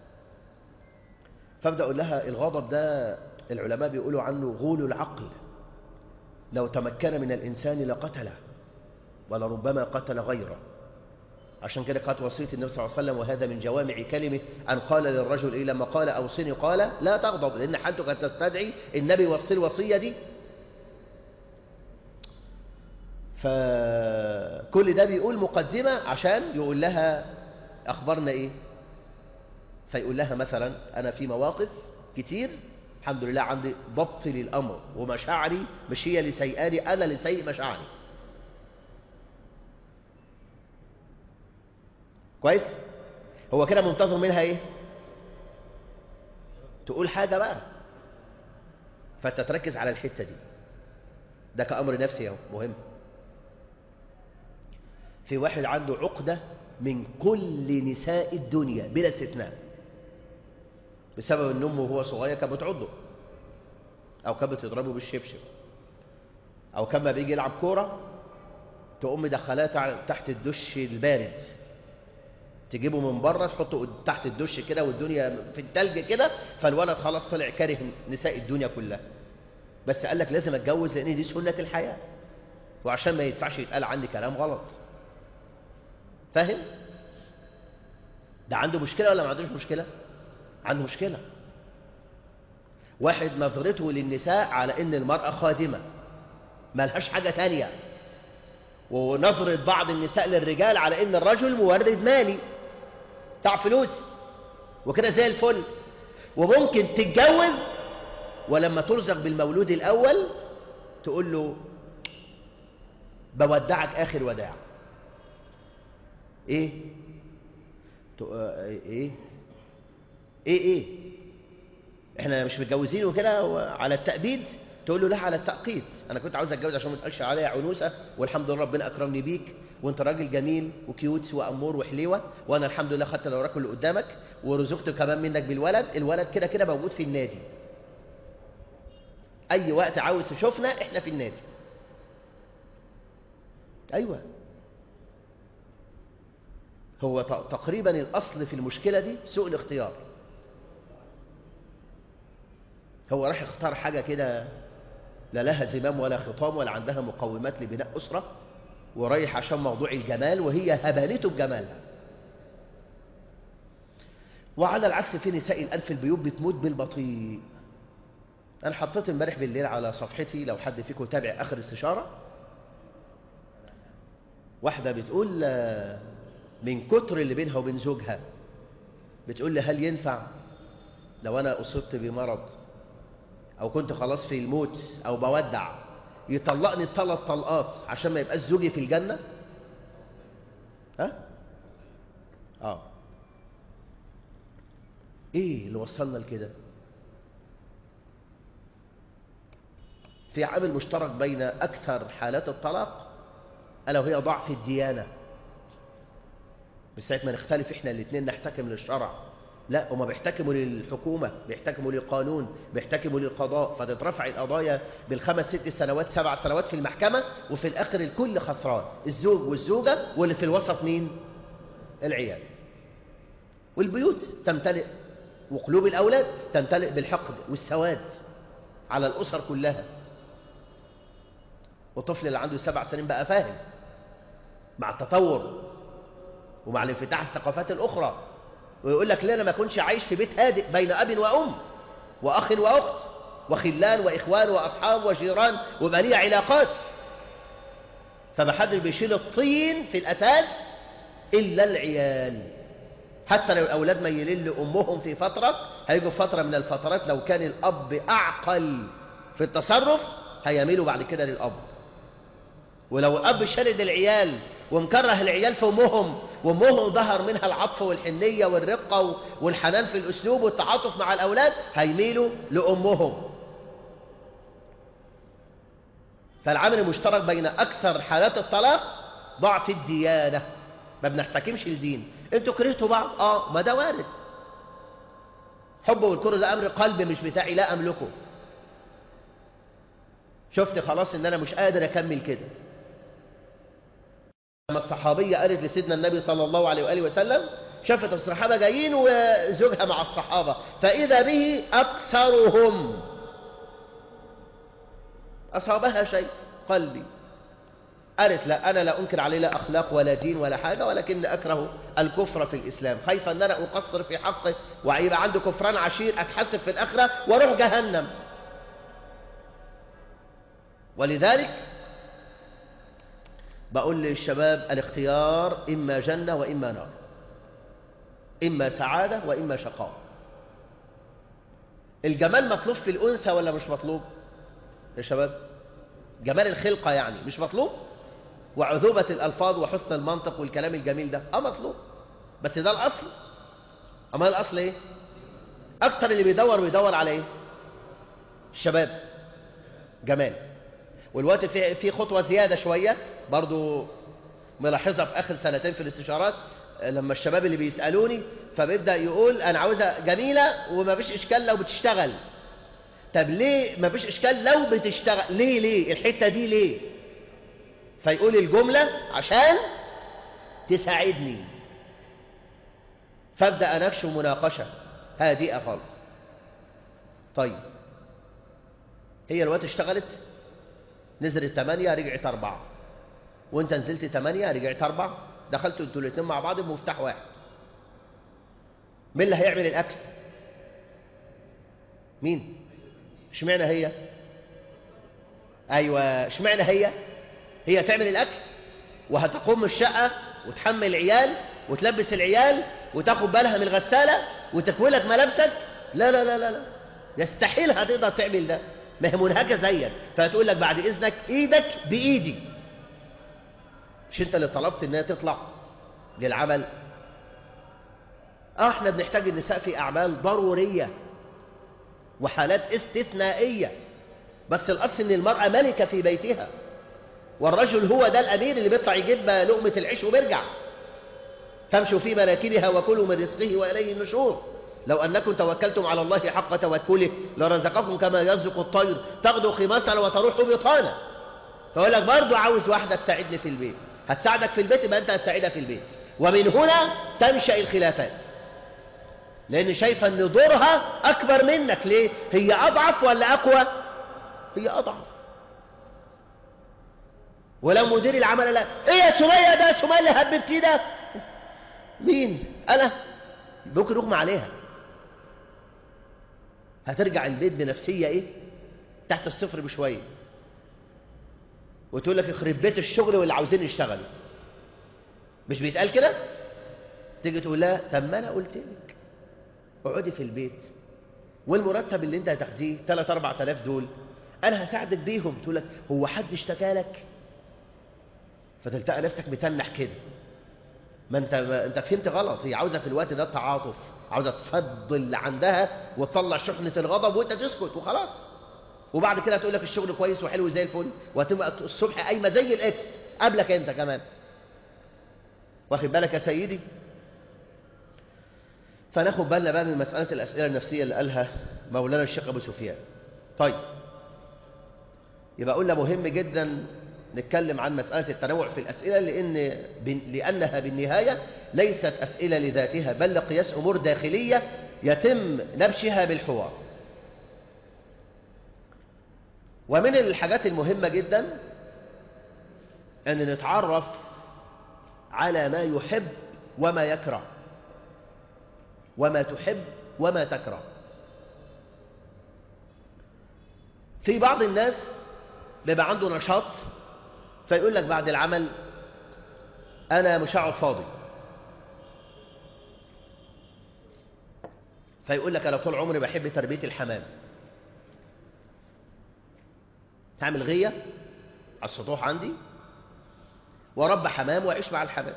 S1: فابدا اقول لها الغضب ده العلماء بيقولوا عنه غول العقل لو تمكن من الانسان لقتله ولربما قتل غيره عشان كده قالت وصيه النبي صلى الله عليه وسلم وهذا من جوامع كلمه ان قال للرجل ايه لما قال اوصني قال لا تغضب لان حالته كانت تستدعي النبي وصي الوصيه دي فكل ده بيقول مقدمة عشان يقول لها أخبرنا إيه فيقول لها مثلا أنا في مواقف كتير الحمد لله عندي ضبط للأمر ومشاعري مش هي لسيئاني أنا لسيء مشاعري كويس هو كده منتظر منها إيه تقول حاجة بقى فأنت تركز على الحتة دي ده كأمر نفسي أهو مهم في واحد عنده عقدة من كل نساء الدنيا بلا استثناء بسبب ان امه وهو صغير كانت بتعضه او كانت بتضربه بالشبشب او كان ما بيجي يلعب كوره تقوم مدخلاه تع- تحت الدش البارد تجيبه من بره تحطه قد- تحت الدش كده والدنيا في التلج كده فالولد خلاص طلع كاره نساء الدنيا كلها بس قال لك لازم اتجوز لان دي سنه الحياه وعشان ما يدفعش يتقال عندي كلام غلط فاهم ده عنده مشكلة ولا ما عندوش مشكلة عنده مشكلة واحد نظرته للنساء على ان المرأة خادمة ملهاش حاجة تانية ونظرة بعض النساء للرجال على ان الرجل مورد مالي بتاع فلوس وكده زي الفل وممكن تتجوز ولما ترزق بالمولود الاول تقول له بودعك اخر وداع ايه تو- آه، ايه ايه ايه احنا مش متجوزين وكده و- على التأبيد تقول له لا على التأقيت انا كنت عاوز اتجوز عشان ما تقولش عليا عنوسه والحمد لله ربنا اكرمني بيك وانت راجل جميل وكيوت وامور وحليوه وانا الحمد لله خدت الاوراق اللي قدامك ورزقت كمان منك بالولد الولد كده كده موجود في النادي اي وقت عاوز تشوفنا احنا في النادي ايوه هو ت- تقريبا الأصل في المشكلة دي سوء الاختيار هو راح يختار حاجة كده لا لها زمام ولا خطام ولا عندها مقومات لبناء أسرة ورايح عشان موضوع الجمال وهي هبلته بجمالها وعلى العكس في نساء الآن في البيوت بتموت بالبطيء أنا حطيت امبارح بالليل على صفحتي لو حد فيكم تابع آخر استشارة واحدة بتقول آه، من كتر اللي بينها وبين زوجها بتقول لي هل ينفع لو أنا أصبت بمرض أو كنت خلاص في الموت أو بودع يطلقني الثلاث طلقات عشان ما يبقاش زوجي في الجنة ها؟ آه إيه اللي وصلنا لكده؟ في عامل مشترك بين أكثر حالات الطلاق ألا وهي ضعف الديانة بساعة ما نختلف إحنا الاثنين نحتكم للشرع لا هما بيحتكموا للحكومة بيحتكموا للقانون بيحتكموا للقضاء فتترفع القضايا بالخمس ست سنوات سبع سنوات في المحكمة وفي الآخر الكل خسران الزوج والزوجة واللي في الوسط مين العيال والبيوت تمتلئ وقلوب الأولاد تمتلئ بالحقد والسواد على الأسر كلها والطفل اللي عنده سبع سنين بقى فاهم مع التطور ومع الانفتاح الثقافات الأخرى ويقول لك ليه أنا ما أكونش عايش في بيت هادئ بين أب وأم وأخ وأخت وخلان وإخوان وأصحاب وجيران ويبقى ليه علاقات فما حدش بيشيل الطين في الأساس إلا العيال حتى لو الأولاد ميلين لأمهم في فترة هيجوا في فترة من الفترات لو كان الأب أعقل في التصرف هيميلوا بعد كده للأب ولو أب شلد العيال ومكره العيال في أمهم وأمهم ظهر منها العطف والحنية والرقة والحنان في الأسلوب والتعاطف مع الأولاد هيميلوا لأمهم فالعامل المشترك بين أكثر حالات الطلاق ضعف الديانة ما بنحتكمش الدين انتوا كرهتوا بعض اه ما ده وارد حب والكره ده امر قلبي مش بتاعي لا املكه شفت خلاص ان انا مش قادر اكمل كده لما الصحابيه قالت لسيدنا النبي صلى الله عليه واله وسلم شافت الصحابه جايين وزوجها مع الصحابه فاذا به اكثرهم اصابها شيء قلبي قالت لا أنا لا أنكر عليه لا أخلاق ولا دين ولا حاجة ولكن أكره الكفر في الإسلام خايفة أن أنا أقصر في حقه ويبقى عنده كفران عشير أتحسب في الآخرة وأروح جهنم ولذلك بقول للشباب الاختيار إما جنة وإما نار إما سعادة وإما شقاء الجمال مطلوب في الأنثى ولا مش مطلوب يا شباب جمال الخلقة يعني مش مطلوب وعذوبة الألفاظ وحسن المنطق والكلام الجميل ده اه مطلوب بس ده الأصل أما الأصل إيه أكتر اللي بيدور بيدور على إيه الشباب جمال والوقت في في خطوة زيادة شوية برضو ملاحظة في آخر سنتين في الاستشارات لما الشباب اللي بيسألوني فبيبدأ يقول أنا عاوزها جميلة وما فيش إشكال لو بتشتغل طب ليه ما فيش إشكال لو بتشتغل ليه ليه الحتة دي ليه فيقول الجملة عشان تساعدني فابدأ أناقشه مناقشة هادئة خالص طيب هي الوقت اشتغلت نزلت ثمانية رجعت أربعة وانت نزلت ثمانية رجعت أربعة دخلتوا انتوا الاثنين مع بعض بمفتاح واحد مين اللي هيعمل الأكل مين اشمعنى هي ايوه اشمعنى هي هي تعمل الاكل وهتقوم الشقه وتحمل العيال وتلبس العيال وتاخد بالها من الغساله وتكوي ملابسك لا لا لا لا لا يستحيل هتقدر تعمل ده ما هي منهكه زيك فهتقول لك بعد اذنك ايدك بايدي مش انت اللي طلبت انها تطلع للعمل اه احنا بنحتاج النساء في اعمال ضروريه وحالات استثنائية بس الأصل أن المرأة ملكة في بيتها والرجل هو ده الأمير اللي بيطلع يجيب لقمة العيش وبيرجع تمشوا في مناكبها وكلوا من رزقه وإليه النشور لو أنكم توكلتم على الله حق توكله لرزقكم كما يرزق الطير تغدو خماسا وتروح بطانا فيقول لك برضه عاوز واحدة تساعدني في البيت هتساعدك في البيت يبقى أنت هتساعدها في البيت ومن هنا تنشأ الخلافات لأن شايفة أن دورها أكبر منك ليه؟ هي أضعف ولا أقوى؟ هي أضعف ولو مدير العمل لا إيه يا سمية ده سمية اللي هببتيه ده مين؟ أنا ممكن يغمى عليها هترجع البيت بنفسية إيه؟ تحت الصفر بشوية وتقول لك يخرب بيت الشغل واللي عاوزين يشتغلوا مش بيتقال كده؟ تيجي تقول لها طب ما أنا قلت لك اقعدي في البيت والمرتب اللي انت هتاخديه 3 4000 دول انا هساعدك بيهم تقول لك هو حد اشتكى لك فتلتقى نفسك متنح كده ما انت ما انت فهمت غلط هي عاوزه في الوقت ده التعاطف عاوزه تفضل اللي عندها وتطلع شحنه الغضب وانت تسكت وخلاص وبعد كده تقول لك الشغل كويس وحلو زي الفل وهتبقى الصبح قايمه زي الاكس قبلك انت كمان واخد بالك يا سيدي فناخد بالنا بقى من مساله الاسئله النفسيه اللي قالها مولانا الشيخ ابو سفيان طيب يبقى قلنا مهم جدا نتكلم عن مسألة التنوع في الأسئلة لأن لأنها بالنهاية ليست أسئلة لذاتها بل لقياس أمور داخلية يتم نبشها بالحوار ومن الحاجات المهمة جدا أن نتعرف على ما يحب وما يكره وما تحب وما تكره في بعض الناس بيبقى عنده نشاط فيقول لك بعد العمل أنا مش هقعد فاضي فيقول لك أنا طول عمري بحب تربية الحمام تعمل غية على السطوح عندي ورب حمام وأعيش مع الحمام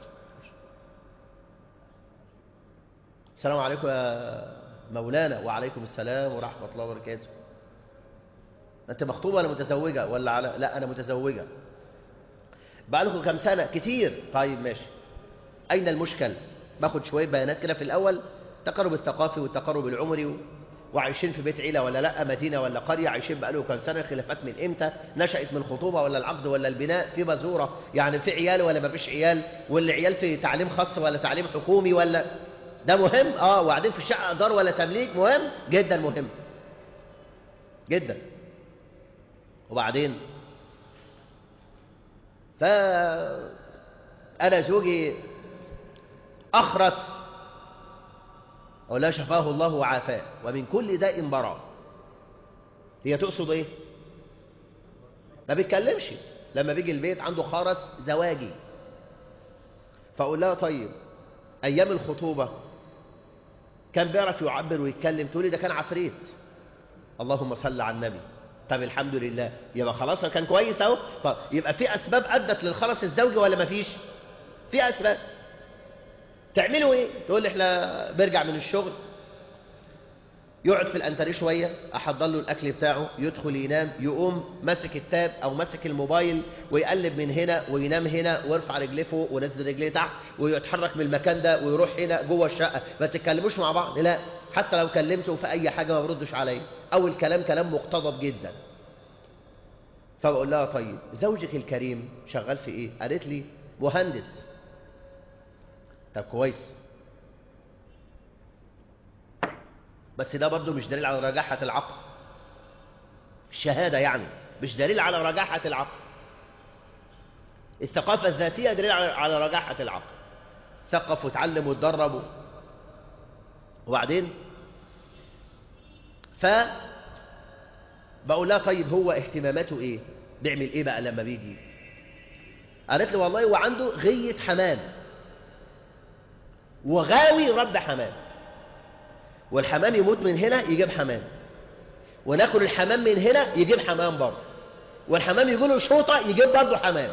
S1: السلام عليكم يا مولانا وعليكم السلام ورحمة الله وبركاته أنت مخطوبة ولا متزوجة ولا على لا أنا متزوجة بقى لكم كام سنة كتير طيب ماشي أين المشكل باخد شوية بيانات كده في الأول التقارب الثقافي والتقارب العمري و... وعايشين في بيت عيلة ولا لا مدينة ولا قرية عايشين بقى كام سنة خلافات من إمتى نشأت من الخطوبة ولا العقد ولا البناء في بزورة يعني في عيال ولا ما فيش عيال والعيال في تعليم خاص ولا تعليم حكومي ولا ده مهم اه وبعدين في الشقة إيجار ولا تمليك مهم جدا مهم جدا وبعدين فأنا زوجي أخرس أو لا شفاه الله وعافاه ومن كل داء براء هي تقصد إيه؟ ما بيتكلمش لما بيجي البيت عنده خرس زواجي فأقول لها طيب أيام الخطوبة كان بيعرف يعبر ويتكلم تقولي ده كان عفريت اللهم صل على النبي طب الحمد لله يبقى خلاص كان كويس اهو طب يبقى في اسباب ادت للخلص الزوجي ولا مفيش في اسباب تعملوا ايه تقول لي احنا بيرجع من الشغل يقعد في الانتريه شويه احضر له الاكل بتاعه يدخل ينام يقوم ماسك التاب او ماسك الموبايل ويقلب من هنا وينام هنا ويرفع رجليه فوق وينزل رجليه تحت ويتحرك من المكان ده ويروح هنا جوه الشقه ما تتكلموش مع بعض لا حتى لو كلمته في اي حاجه ما بردش عليا او الكلام كلام مقتضب جدا فبقول لها طيب زوجك الكريم شغال في ايه قالت لي مهندس طب كويس بس ده برضو مش دليل على رجاحة العقل الشهادة يعني مش دليل على رجاحة العقل الثقافة الذاتية دليل على رجاحة العقل ثقف وتعلم وتدرب وبعدين ف بقول لها طيب هو اهتماماته ايه بيعمل ايه بقى لما بيجي قالت لي والله هو عنده غية حمام وغاوي رب حمام والحمام يموت من هنا يجيب حمام وناكل الحمام من هنا يجيب حمام برضه والحمام يقول له شوطة يجيب برضه حمام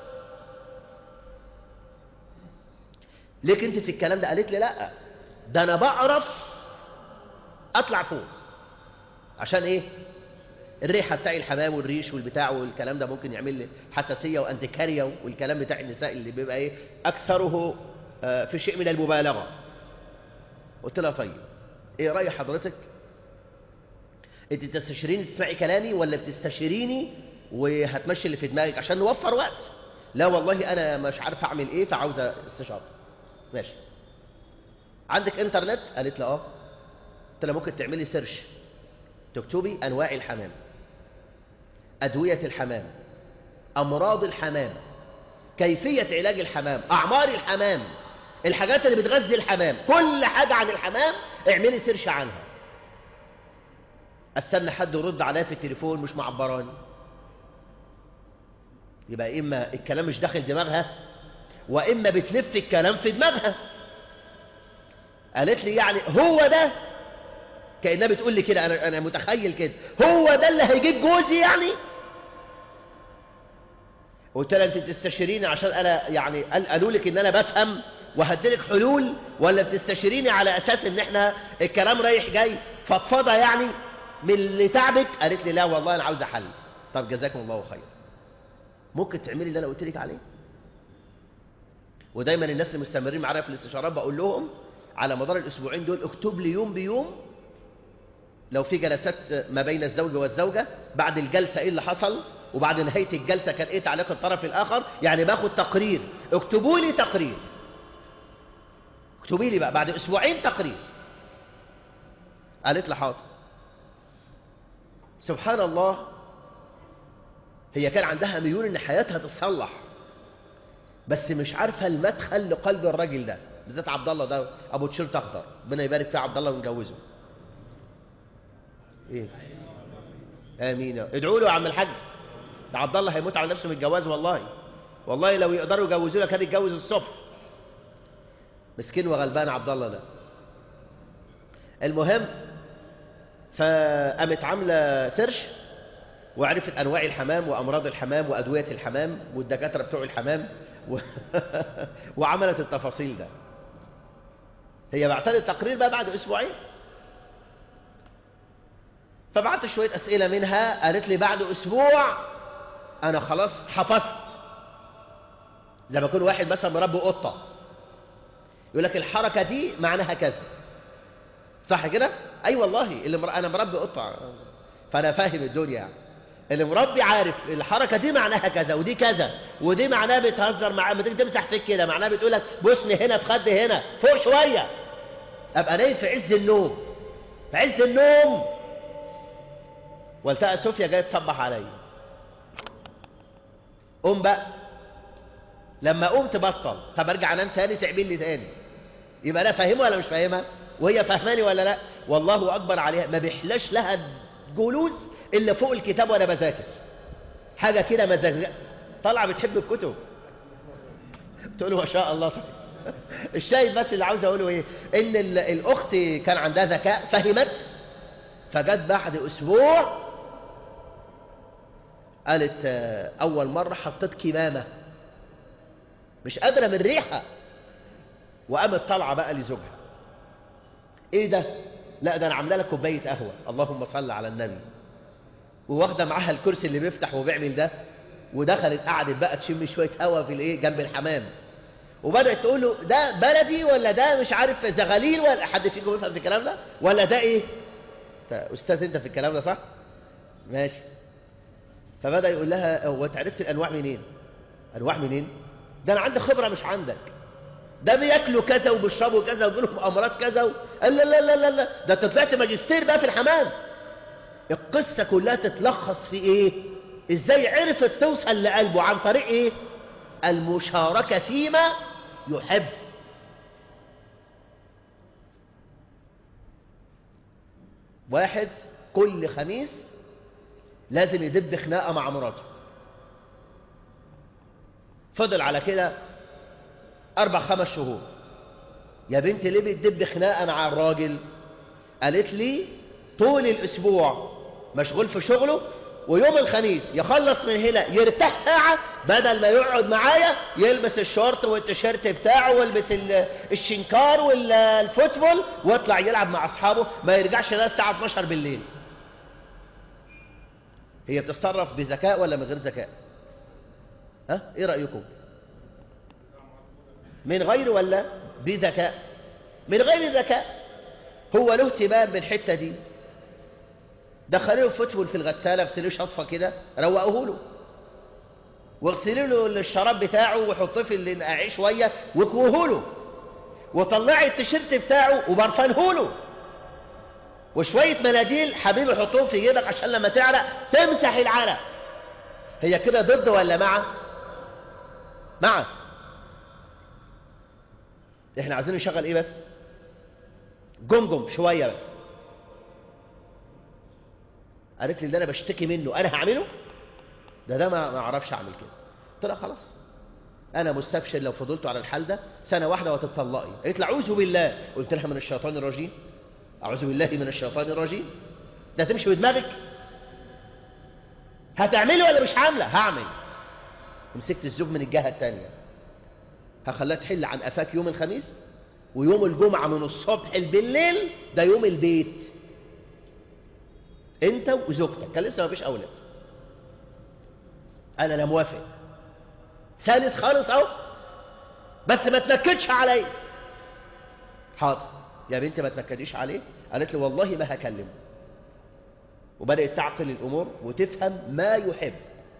S1: ليك انت في الكلام ده قالت لي لا ده انا بعرف اطلع فوق عشان ايه الريحه بتاع الحمام والريش والبتاع والكلام ده ممكن يعمل لي حساسيه وانتكاريه والكلام بتاع النساء اللي بيبقى ايه اكثره في شيء من المبالغه قلت لها طيب ايه راي حضرتك انت تستشيريني تسمعي كلامي ولا بتستشيريني وهتمشي اللي في دماغك عشان نوفر وقت لا والله انا مش عارف اعمل ايه فعاوزه استشاره ماشي عندك انترنت قالت لي اه قلت لها ممكن تعملي سيرش تكتبي انواع الحمام ادويه الحمام امراض الحمام كيفيه علاج الحمام اعمار الحمام الحاجات اللي بتغذي الحمام كل حاجه عن الحمام اعملي سيرش عنها استنى حد يرد عليا في التليفون مش معبراني يبقى اما الكلام مش داخل دماغها واما بتلف الكلام في دماغها قالت لي يعني هو ده كأنها بتقول لي كده أنا, أنا متخيل كده هو ده اللي هيجيب جوزي يعني قلت لها أنت بتستشيريني عشان أنا يعني قالوا لك إن أنا بفهم وهديلك حلول ولا بتستشيريني على أساس إن إحنا الكلام رايح جاي فضفضة يعني من اللي تعبك قالت لي لا والله أنا عاوزة حل طب جزاكم الله خير ممكن تعملي اللي أنا قلت لك عليه ودايما الناس اللي مستمرين معايا في الاستشارات بقول لهم على مدار الأسبوعين دول اكتب لي يوم بيوم لو في جلسات ما بين الزوج والزوجة بعد الجلسة ايه اللي حصل وبعد نهاية الجلسة كان ايه تعليق الطرف الآخر يعني باخد تقرير اكتبوا لي تقرير اكتبي لي بقى بعد أسبوعين تقرير قالت لي حاضر سبحان الله هي كان عندها ميول ان حياتها تتصلح بس مش عارفه المدخل لقلب الراجل ده بالذات عبد الله ده ابو تيشيرت اخضر ربنا يبارك في عبد الله ونجوزه ايه امين ادعوا له يا عم الحاج ده عبد الله هيموت على نفسه من الجواز والله والله لو يقدروا يجوزوا له كان يتجوز الصبح مسكين وغلبان عبد الله ده المهم فقامت عامله سيرش وعرفت انواع الحمام وامراض الحمام وادويه الحمام والدكاتره بتوع الحمام و... وعملت التفاصيل ده هي بعتت التقرير بقى بعد اسبوعين فبعت شويه اسئله منها قالت لي بعد اسبوع انا خلاص حفظت زي ما يكون واحد مثلا مربي قطه يقول لك الحركه دي معناها كذا صح كده اي أيوة والله اللي مر... انا مربي قطه فانا فاهم الدنيا يعني. اللي مربي عارف الحركه دي معناها كذا ودي كذا ودي معناها بتهزر معاه ما تيجي تمسح فيك كده معناها بتقول لك بوسني هنا في خدي هنا فوق شويه ابقى نايم في عز النوم في عز النوم والتقى صوفيا جايه تصبح عليا قوم بقى لما قمت بطل طب ارجع انام تاني تعمل لي تاني يبقى انا فاهمها ولا مش فاهمها وهي فاهماني ولا لا والله اكبر عليها ما بيحلاش لها جلوس الا فوق الكتاب وانا بذاكر حاجه كده مزاج طالعه بتحب الكتب تقول ما شاء الله الشاهد بس اللي عاوز اقوله ايه ان الاخت كان عندها ذكاء فهمت فجت بعد اسبوع قالت اول مره حطيت كمامه مش قادره من ريحه وقامت طالعه بقى لزوجها ايه ده لا ده انا عامله لك كوبايه قهوه اللهم صل على النبي وواخده معاها الكرسي اللي بيفتح وبيعمل ده ودخلت قعدت بقى تشم شويه هوا في الايه جنب الحمام وبدات تقول له ده بلدي ولا ده مش عارف زغاليل ولا حد فيكم يفهم في الكلام ده ولا ده ايه استاذ انت في الكلام ده صح ماشي فبدا يقول لها هو انت عرفت الانواع منين انواع منين ده انا عندي خبره مش عندك ده بياكلوا كذا وبيشربوا كذا وبيجيلهم امراض كذا و... لا لا لا لا لا ده انت طلعت ماجستير بقى في الحمام القصه كلها تتلخص في ايه ازاي عرفت توصل لقلبه عن طريق ايه المشاركه فيما يحب واحد كل خميس لازم يدب خناقه مع مراته فضل على كده أربع خمس شهور يا بنت ليه بتدب خناقة مع الراجل قالت لي طول الأسبوع مشغول في شغله ويوم الخميس يخلص من هنا يرتاح ساعة بدل ما يقعد معايا يلبس الشورت والتيشيرت بتاعه ويلبس الشنكار والفوتبول ويطلع يلعب مع أصحابه ما يرجعش لها الساعة 12 بالليل هي بتتصرف بذكاء ولا من غير ذكاء ها ايه رأيكم من غير ولا بذكاء من غير ذكاء هو له اهتمام بالحته دي دخلوا له فوتبول في الغساله اغسلوه شطفه كده روقوه له واغسلوا له الشراب بتاعه وحطيه في النقاعيه شويه واكووه له وطلعي التيشيرت بتاعه وبرفنه له وشويه مناديل حبيبي حطهم في جيبك عشان لما تعرق تمسح العرق هي كده ضد ولا مع مع احنا عايزين نشغل ايه بس جمجم شويه بس قالت لي اللي انا بشتكي منه انا هعمله ده ده ما اعرفش اعمل كده قلت لها خلاص انا مستبشر لو فضلت على الحال ده سنه واحده وتتطلقي قالت لي اعوذ بالله قلت لها من الشيطان الرجيم أعوذ بالله من الشيطان الرجيم ده تمشي بدماغك هتعملي ولا مش عاملة هعمل مسكت الزوج من الجهة الثانية هخليها تحل عن قفاك يوم الخميس ويوم الجمعة من الصبح بالليل ده يوم البيت انت وزوجتك كان لسه ما فيش اولاد انا لا موافق ثالث خالص اهو بس ما تنكدش عليا حاضر يا بنتي ما تنكديش عليه قالت لي والله ما هكلمه وبدأت تعقل الأمور وتفهم ما يحب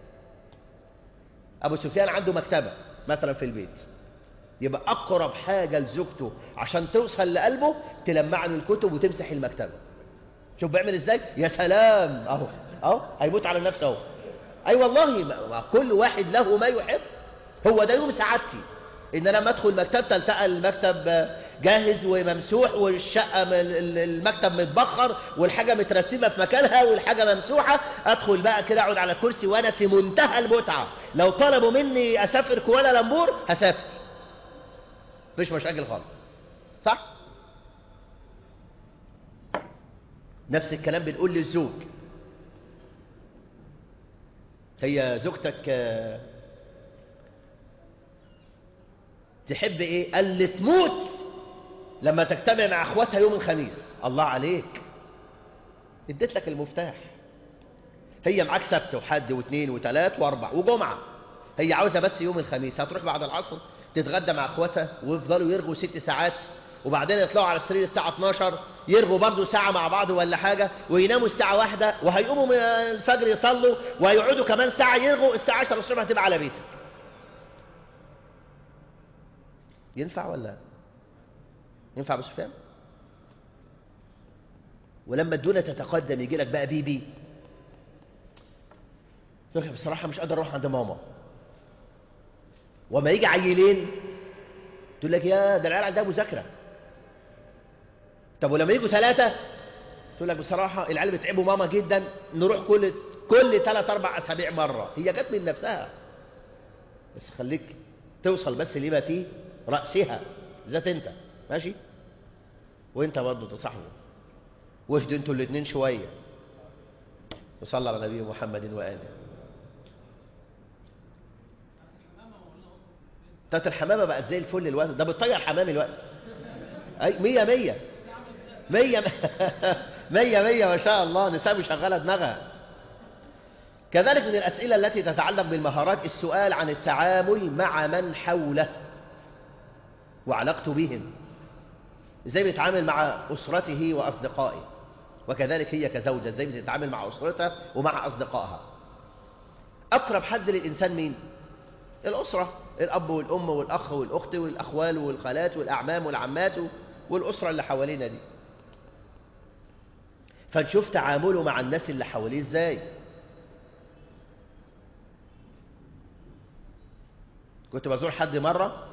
S1: أبو سفيان عنده مكتبة مثلا في البيت يبقى أقرب حاجة لزوجته عشان توصل لقلبه تلمع له الكتب وتمسح المكتبة شوف بيعمل ازاي يا سلام اهو اهو هيموت على نفسه اهو اي والله ما كل واحد له ما يحب هو ده يوم سعادتي ان انا لما ادخل مكتب تلتقى المكتب جاهز وممسوح والشقه المكتب متبخر والحاجه مترتبه في مكانها والحاجه ممسوحه ادخل بقى كده اقعد على كرسي وانا في منتهى المتعه لو طلبوا مني اسافر كوالالمبور هسافر مفيش مشاكل خالص صح نفس الكلام بنقول للزوج هي زوجتك تحب ايه قال لي تموت لما تجتمع مع اخواتها يوم الخميس الله عليك اديت لك المفتاح هي معاك سبت وحد واثنين وثلاث واربع وجمعه هي عاوزه بس يوم الخميس هتروح بعد العصر تتغدى مع اخواتها ويفضلوا يرغوا ست ساعات وبعدين يطلعوا على السرير الساعة 12 يرغوا برضه ساعة مع بعض ولا حاجة ويناموا الساعة واحدة وهيقوموا من الفجر يصلوا وهيقعدوا كمان ساعة يرغوا الساعة 10 الصبح هتبقى على بيتك ينفع ولا ينفع ابو سفيان ولما الدنيا تتقدم يجي لك بقى بيبي تقول لك بصراحة مش قادر اروح عند ماما وما يجي عيلين تقول لك يا ده العيال عندها مذاكره طب ولما يجوا ثلاثة تقول لك بصراحة العيال بتعبوا ماما جدا نروح كل كل ثلاث أربع أسابيع مرة هي جت من نفسها بس خليك توصل بس لما في رأسها ذات أنت ماشي وأنت برضه تصاحبه واهدوا أنتوا الاثنين شوية وصلى على نبي محمد وآله بتاعت الحمامة بقت زي الفل الوقت ده بتطير حمام الوقت أي مية مية مية مية مية ما شاء الله نساء شغالة دماغها كذلك من الأسئلة التي تتعلق بالمهارات السؤال عن التعامل مع من حوله وعلاقته بهم ازاي بيتعامل مع أسرته وأصدقائه وكذلك هي كزوجة ازاي بتتعامل مع أسرتها ومع أصدقائها أقرب حد للإنسان مين؟ الأسرة الأب والأم والأخ والأخت والأخوال والخالات والأعمام والعمات والأسرة اللي حوالينا دي فنشوف تعامله مع الناس اللي حواليه ازاي كنت بزور حد مرة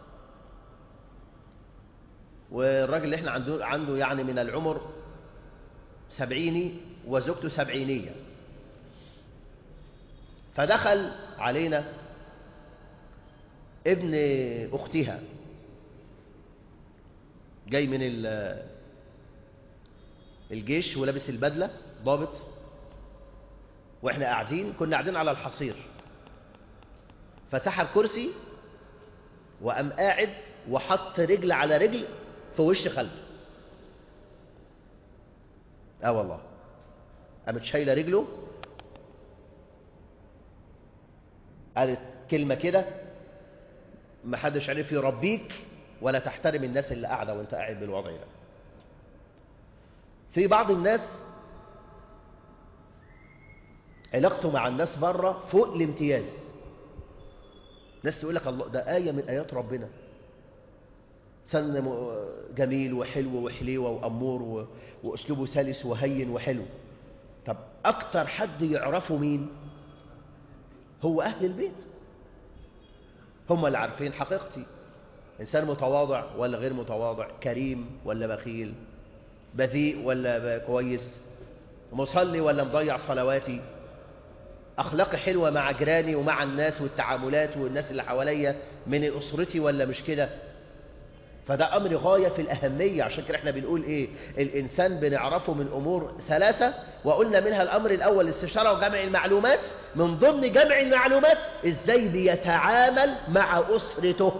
S1: والراجل اللي احنا عنده, عنده يعني من العمر سبعيني وزوجته سبعينية فدخل علينا ابن أختها جاي من الجيش ولابس البدلة ضابط واحنا قاعدين كنا قاعدين على الحصير فسحب كرسي وقام قاعد وحط رجل على رجل في وش خالته اه والله قامت شايله رجله قالت كلمه كده ما حدش عرف يربيك ولا تحترم الناس اللي قاعده وانت قاعد بالوضع ده في بعض الناس علاقته مع الناس بره فوق الامتياز ناس تقول لك الله ده آية من آيات ربنا سن جميل وحلو وحليوة وأمور وأسلوبه سلس وهين وحلو طب أكتر حد يعرفه مين هو أهل البيت هم اللي عارفين حقيقتي إنسان متواضع ولا غير متواضع كريم ولا بخيل بذيء ولا كويس مصلي ولا مضيع صلواتي أخلاقي حلوة مع جيراني ومع الناس والتعاملات والناس اللي حواليا من أسرتي ولا مش كده فده أمر غاية في الأهمية عشان كده احنا بنقول إيه الإنسان بنعرفه من أمور ثلاثة وقلنا منها الأمر الأول الاستشارة وجمع المعلومات من ضمن جمع المعلومات إزاي بيتعامل مع أسرته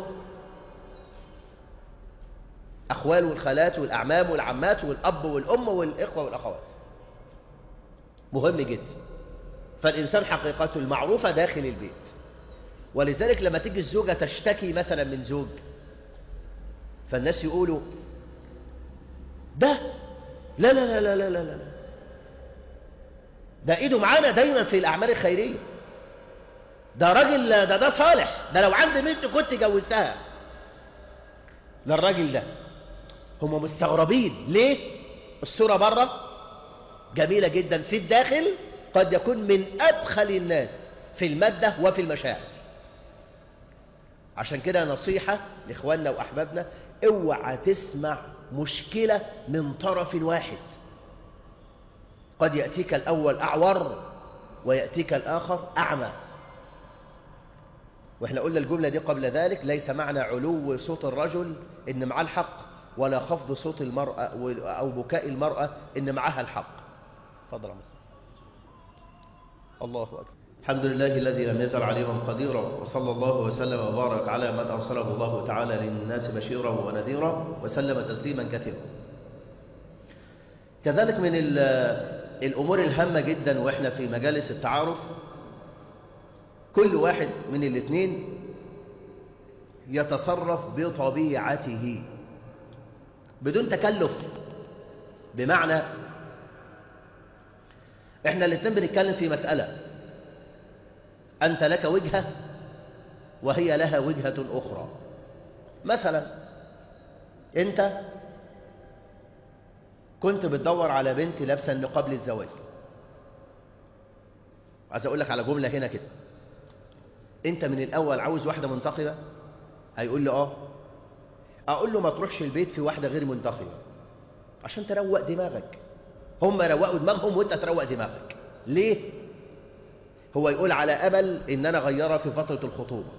S1: أخوال والخالات والأعمام والعمات والأب والأم والإخوة والأخوات مهم جدا فالإنسان حقيقته المعروفة داخل البيت ولذلك لما تيجي الزوجة تشتكي مثلا من زوج فالناس يقولوا ده لا لا لا لا لا لا لا ده ايده معانا دايما في الأعمال الخيرية ده راجل ده ده صالح ده لو عندي بنت كنت جوزتها للراجل ده هم مستغربين ليه الصورة بره جميلة جدا في الداخل قد يكون من أبخل الناس في المادة وفي المشاعر عشان كده نصيحة لإخواننا وأحبابنا اوعى تسمع مشكلة من طرف واحد قد يأتيك الأول أعور ويأتيك الآخر أعمى وإحنا قلنا الجملة دي قبل ذلك ليس معنى علو صوت الرجل إن معاه الحق ولا خفض صوت المرأة أو بكاء المرأة إن معها الحق فضل مصر الله أكبر الحمد لله الذي لم يزل عليهم قديرا وصلى الله وسلم وبارك على من أرسله الله تعالى للناس بشيرا ونذيرا وسلم تسليما كثيرا كذلك من الأمور الهامة جدا وإحنا في مجالس التعارف كل واحد من الاثنين يتصرف بطبيعته بدون تكلف بمعنى احنا الاثنين بنتكلم في مسألة أنت لك وجهة وهي لها وجهة أخرى مثلا أنت كنت بتدور على بنت لابسة النقاب للزواج عايز أقول لك على جملة هنا كده أنت من الأول عاوز واحدة منتقبة هيقول لي آه أقول له ما تروحش البيت في واحدة غير منتقبة عشان تروق دماغك هم روقوا دماغهم وانت تروق دماغك ليه هو يقول على أمل إن أنا غيرها في فترة الخطوبة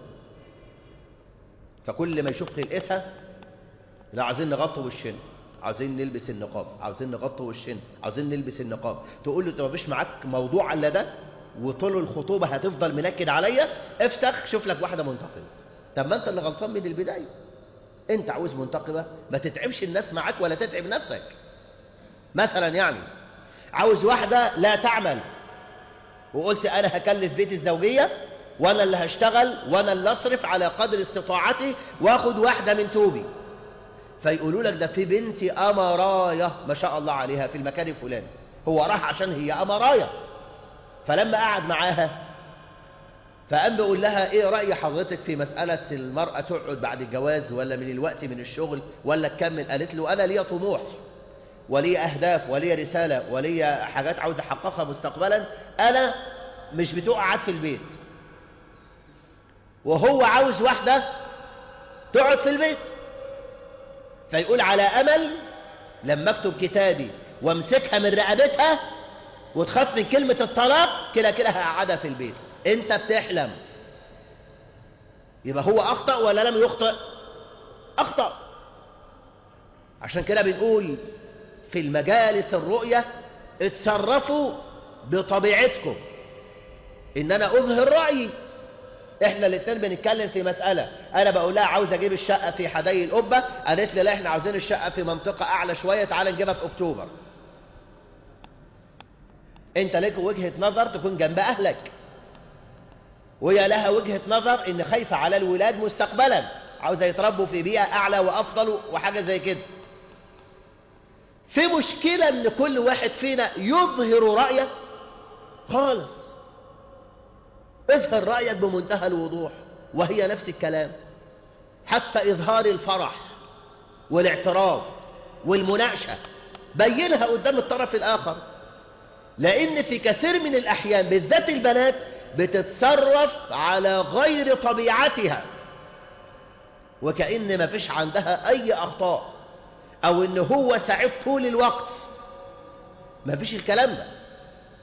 S1: فكل ما يشوف خلقتها لا عايزين نغطي وشنا عايزين نلبس النقاب عايزين نغطي وشنا عايزين نلبس النقاب تقول له انت مفيش معاك موضوع الا ده وطول الخطوبة هتفضل منكد عليا افسخ شوف لك واحدة منتقبة طب ما انت اللي غلطان من البداية انت عاوز منتقبة ما تتعبش الناس معاك ولا تتعب نفسك مثلا يعني عاوز واحدة لا تعمل وقلت أنا هكلف بيت الزوجية وأنا اللي هشتغل وأنا اللي أصرف على قدر استطاعتي وأخد واحدة من توبي فيقولوا لك ده في بنتي أمراية ما شاء الله عليها في المكان الفلاني هو راح عشان هي أمراية فلما قعد معاها فقام بيقول لها ايه رأي حضرتك في مسألة المرأة تقعد بعد الجواز ولا من الوقت من الشغل ولا تكمل قالت له أنا ليا طموح ولي أهداف ولي رسالة ولي حاجات عاوز أحققها مستقبلا أنا مش بتقعد في البيت وهو عاوز واحدة تقعد في البيت فيقول على أمل لما أكتب كتابي وامسكها من رقبتها وتخاف من كلمة الطلاق كده كده هقعدها في البيت انت بتحلم يبقى هو أخطأ ولا لم يخطئ أخطأ عشان كده بنقول في المجالس الرؤية اتصرفوا بطبيعتكم ان انا اظهر رأيي احنا الاثنين بنتكلم في مسألة انا بقول لها عاوز اجيب الشقة في حدائق القبة قالت لي لا احنا عاوزين الشقة في منطقة اعلى شوية تعال نجيبها في اكتوبر انت لك وجهة نظر تكون جنب اهلك وهي لها وجهة نظر ان خايفة على الولاد مستقبلا عاوزة يتربوا في بيئة اعلى وافضل وحاجة زي كده في مشكلة ان كل واحد فينا يظهر رأيه خالص اظهر رأيك بمنتهى الوضوح وهي نفس الكلام حتى إظهار الفرح والاعتراض والمناقشة بينها قدام الطرف الآخر لأن في كثير من الأحيان بالذات البنات بتتصرف على غير طبيعتها وكأن ما فيش عندها أي أخطاء أو إن هو سعيد طول الوقت ما فيش الكلام ده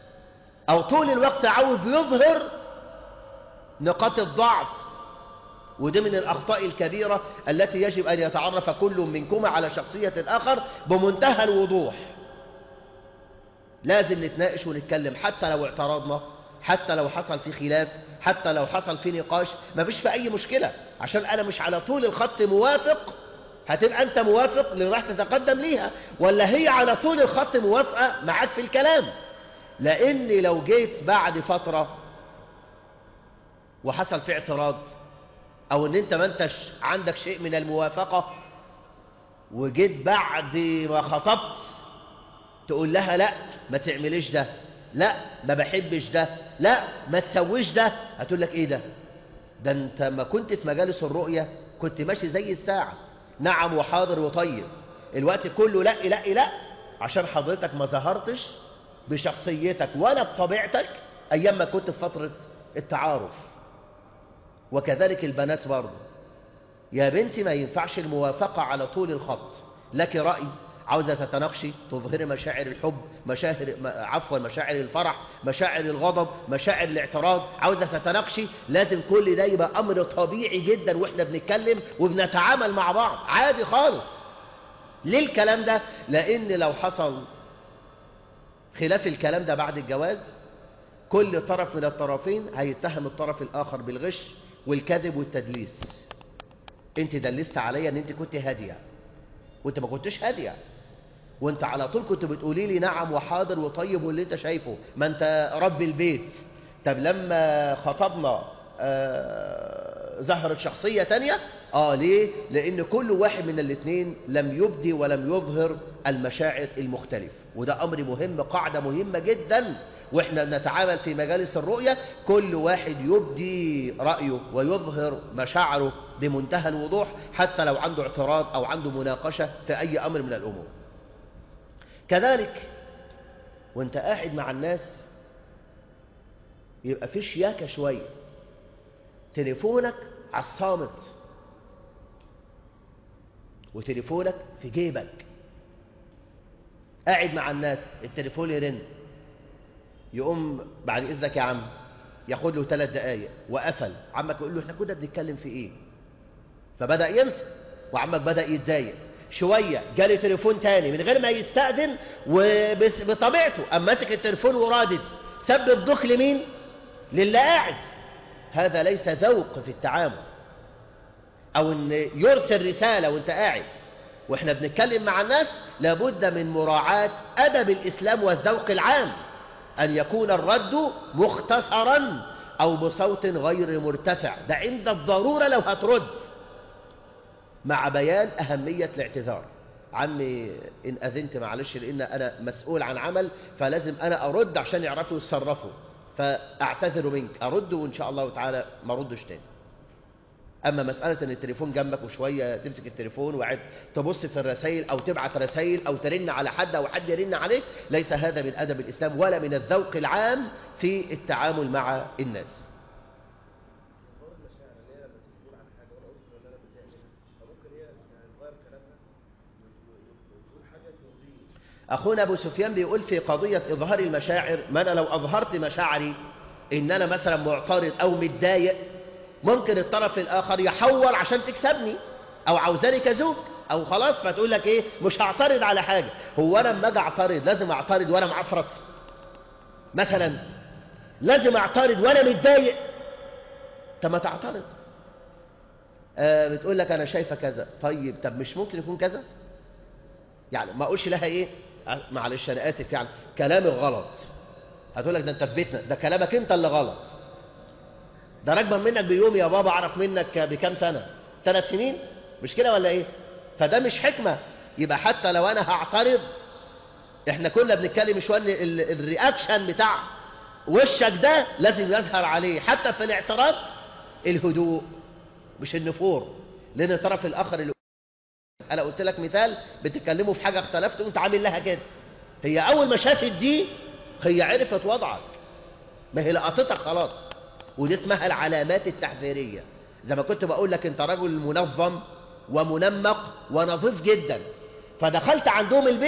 S1: أو طول الوقت عاوز يظهر نقاط الضعف ودي من الأخطاء الكبيرة التي يجب أن يتعرف كل منكما على شخصية الآخر بمنتهى الوضوح لازم نتناقش ونتكلم حتى لو اعترضنا حتى لو حصل في خلاف حتى لو حصل في نقاش ما فيش في أي مشكلة عشان أنا مش على طول الخط موافق هتبقى أنت موافق اللي راح تتقدم ليها ولا هي على طول الخط موافقة معاك في الكلام لأن لو جيت بعد فترة وحصل في اعتراض أو أن أنت ما أنتش عندك شيء من الموافقة وجيت بعد ما خطبت تقول لها لا ما تعمليش ده لا ما بحبش ده لا ما تسويش ده هتقول لك ايه ده ده انت ما كنت في مجالس الرؤية كنت ماشي زي الساعة نعم وحاضر وطيب الوقت كله لا لا لا عشان حضرتك ما ظهرتش بشخصيتك ولا بطبيعتك ايام ما كنت في فترة التعارف وكذلك البنات برضه يا بنتي ما ينفعش الموافقة على طول الخط لك رأي عاوزة تتناقشي تظهري مشاعر الحب مشاعر عفوا مشاعر الفرح مشاعر الغضب مشاعر الاعتراض عاوزة تتناقشي لازم كل ده يبقى أمر طبيعي جدا وإحنا بنتكلم وبنتعامل مع بعض عادي خالص ليه الكلام ده لأن لو حصل خلاف الكلام ده بعد الجواز كل طرف من الطرفين هيتهم الطرف الآخر بالغش والكذب والتدليس انت دلست عليا ان انت كنت هاديه وانت ما كنتش هاديه وانت على طول كنت بتقولي لي نعم وحاضر وطيب واللي انت شايفه ما انت رب البيت طب لما خطبنا آه ظهرت شخصية تانية اه ليه لان كل واحد من الاثنين لم يبدي ولم يظهر المشاعر المختلفة وده امر مهم قاعدة مهمة جدا واحنا نتعامل في مجالس الرؤية كل واحد يبدي رأيه ويظهر مشاعره بمنتهى الوضوح حتى لو عنده اعتراض او عنده مناقشة في اي امر من الامور كذلك وانت قاعد مع الناس يبقى في شياكة شوية تليفونك على الصامت وتليفونك في جيبك قاعد مع الناس التليفون يرن يقوم بعد إذنك يا عم ياخد له ثلاث دقايق وقفل عمك يقول له احنا كنا بنتكلم في ايه فبدأ ينسى وعمك بدأ يتضايق شوية جالي تليفون تاني من غير ما يستأذن وبطبيعته أما ماسك التليفون ورادد سبب ضخ لمين للي قاعد هذا ليس ذوق في التعامل أو أن يرسل رسالة وانت قاعد واحنا بنتكلم مع الناس لابد من مراعاة أدب الإسلام والذوق العام أن يكون الرد مختصرا أو بصوت غير مرتفع ده عند الضرورة لو هترد مع بيان أهمية الاعتذار عمي إن أذنت معلش لأن أنا مسؤول عن عمل فلازم أنا أرد عشان يعرفوا يتصرفوا فأعتذر منك أرد وإن شاء الله تعالى ما ردش تاني أما مسألة أن التليفون جنبك وشوية تمسك التليفون وقعد تبص في الرسائل أو تبعت رسائل أو ترن على حد أو حد يرن عليك ليس هذا من أدب الإسلام ولا من الذوق العام في التعامل مع الناس أخونا أبو سفيان بيقول في قضية إظهار المشاعر ما أنا لو أظهرت مشاعري إن أنا مثلا معترض أو متضايق ممكن الطرف الآخر يحور عشان تكسبني أو عاوزاني كزوج أو خلاص فتقول لك إيه مش هعترض على حاجة هو أنا لما أجي أعترض لازم أعترض وأنا معفرط مثلا لازم أعترض وأنا متضايق طب ما تعترض آه بتقول لك أنا شايفة كذا طيب طب مش ممكن يكون كذا يعني ما أقولش لها إيه معلش أنا آسف يعني كلامي غلط هتقول لك ده أنت في بيتنا ده كلامك أنت اللي غلط ده راكبا منك بيوم يا بابا أعرف منك بكام سنة ثلاث سنين مش كده ولا إيه فده مش حكمة يبقى حتى لو أنا هعترض إحنا كنا بنتكلم شوية الرياكشن بتاع وشك ده لازم يظهر عليه حتى في الاعتراض الهدوء مش النفور لأن الطرف الآخر اللي أنا قلت لك مثال بتتكلموا في حاجة اختلفت وانت عامل لها كده هي أول ما شافت دي هي عرفت وضعك ما هي لقطتك خلاص ودي اسمها العلامات التحذيرية زي ما كنت بقول لك انت رجل منظم ومنمق ونظيف جدا فدخلت عندهم البيت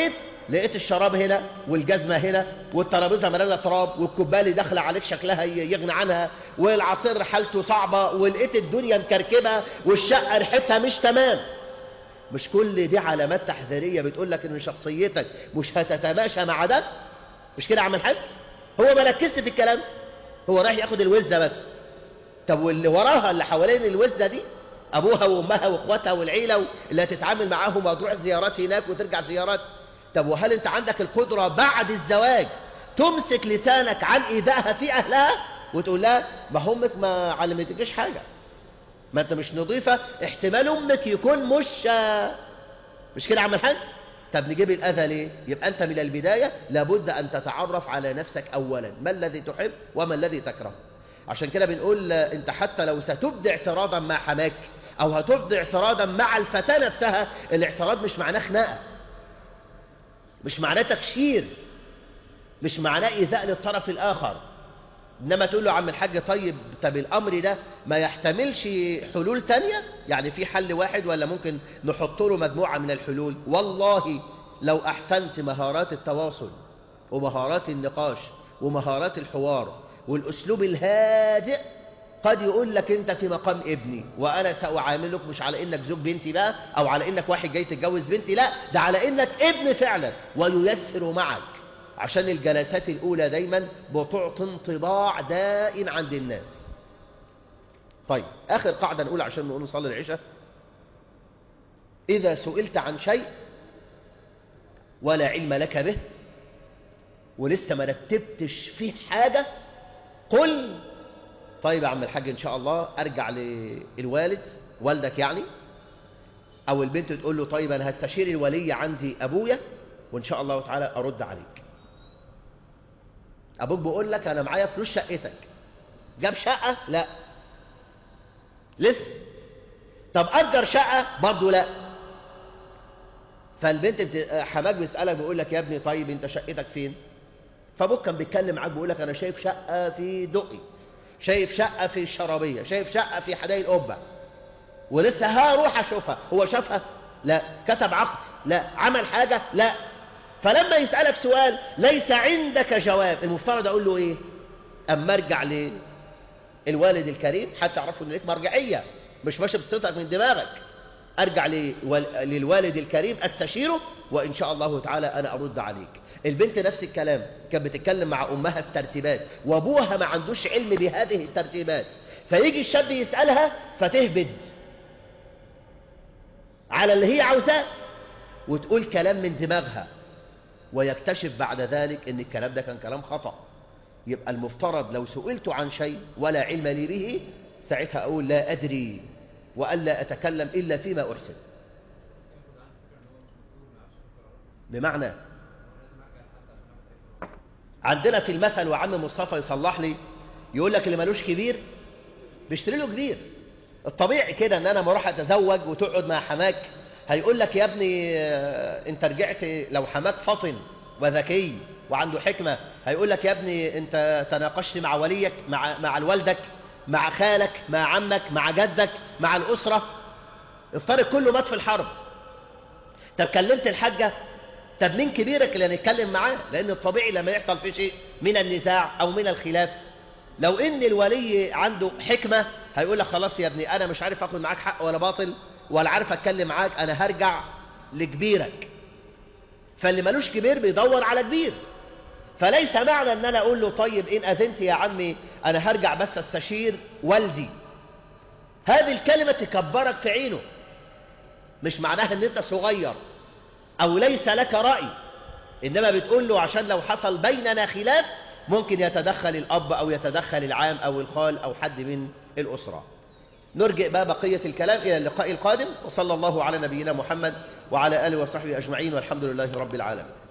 S1: لقيت الشراب هنا والجزمة هنا والترابيزة مليانة تراب والكوبايه اللي داخلة عليك شكلها يغنى عنها والعصير حالته صعبة ولقيت الدنيا مكركبة والشقة ريحتها مش تمام مش كل دي علامات تحذيرية بتقول لك ان شخصيتك مش هتتماشى مع ده مش كده عمل حاج هو ما ركزش في الكلام هو رايح ياخد الوزة بس طب واللي وراها اللي حوالين الوزة دي ابوها وامها واخواتها والعيلة اللي هتتعامل معاهم وتروح زيارات هناك وترجع زيارات طب وهل انت عندك القدرة بعد الزواج تمسك لسانك عن ايذائها في اهلها وتقول لها ما همك ما علمتكش حاجة ما انت مش نظيفة احتمال امك يكون مش مش كده عمل حاجة طب نجيب الاذى ليه يبقى انت من البداية لابد ان تتعرف على نفسك اولا ما الذي تحب وما الذي تكره عشان كده بنقول انت حتى لو ستبدي اعتراضا مع حماك او هتبدي اعتراضا مع الفتاة نفسها الاعتراض مش معناه خناقة مش معناه تكشير مش معناه ايذاء للطرف الاخر انما تقول له عم الحاج طيب طب الامر ده ما يحتملش حلول تانية يعني في حل واحد ولا ممكن نحط له مجموعة من الحلول والله لو احسنت مهارات التواصل ومهارات النقاش ومهارات الحوار والاسلوب الهادئ قد يقول لك انت في مقام ابني وانا ساعاملك مش على انك زوج بنتي بقى او على انك واحد جاي تتجوز بنتي لا ده على انك ابن فعلا وييسر معك عشان الجلسات الاولى دايما بتعطي انطباع دائم عند الناس طيب اخر قاعده نقول عشان نقول نصلي العشاء اذا سئلت عن شيء ولا علم لك به ولسه ما رتبتش فيه حاجه قل طيب يا عم الحاج ان شاء الله ارجع للوالد والدك يعني او البنت تقول له طيب انا هستشير الولي عندي ابويا وان شاء الله تعالى ارد عليك ابوك بيقول لك انا معايا فلوس شقتك جاب شقه لا لسه طب اجر شقه برضه لا فالبنت بت... حماك بيسالك بيقول لك يا ابني طيب انت شقتك فين فابوك كان بيتكلم معاك بيقول لك انا شايف شقه في دقي شايف شقة في الشرابية شايف شقة في حدائق القبة ولسه هروح أشوفها هو شافها لا كتب عقد لا عمل حاجة لا فلما يسألك سؤال ليس عندك جواب المفترض أقول له إيه أما أرجع للوالد الكريم حتى أعرفوا إن ليك مرجعية مش ماشي بصدقك من دماغك أرجع للوالد الكريم أستشيره وإن شاء الله تعالى أنا أرد عليك البنت نفس الكلام كانت بتتكلم مع أمها في ترتيبات وأبوها ما عندوش علم بهذه الترتيبات فيجي الشاب يسألها فتهبد على اللي هي عاوزاه وتقول كلام من دماغها ويكتشف بعد ذلك ان الكلام ده كان كلام خطأ يبقى المفترض لو سئلت عن شيء ولا علم لي به ساعتها أقول لا أدري وألا أتكلم إلا فيما أحسن بمعنى عندنا في المثل وعم مصطفى يصلح لي يقول لك اللي ملوش كبير بيشتري له كبير الطبيعي كده ان انا اروح اتزوج وتقعد مع حماك هيقول لك يا ابني انت رجعت لو حماك فطن وذكي وعنده حكمة هيقول لك يا ابني انت تناقشت مع وليك مع مع والدك مع خالك مع عمك مع جدك مع الأسرة افترض كله مات في الحرب طب كلمت الحاجة طب مين كبيرك اللي هنتكلم معاه لأن الطبيعي لما يحصل في شيء من النزاع أو من الخلاف لو إن الولي عنده حكمة هيقول لك خلاص يا ابني أنا مش عارف أخذ معاك حق ولا باطل ولا عارف أتكلم معاك أنا هرجع لكبيرك فاللي ملوش كبير بيدور على كبير فليس معنى ان انا اقول له طيب ان اذنت يا عمي انا هرجع بس استشير والدي هذه الكلمة تكبرك في عينه مش معناها ان انت صغير او ليس لك رأي انما بتقول له عشان لو حصل بيننا خلاف ممكن يتدخل الاب او يتدخل العام او الخال او حد من الاسرة نرجئ بقى بقية الكلام الى اللقاء القادم وصلى الله على نبينا محمد وعلى آله وصحبه أجمعين والحمد لله رب العالمين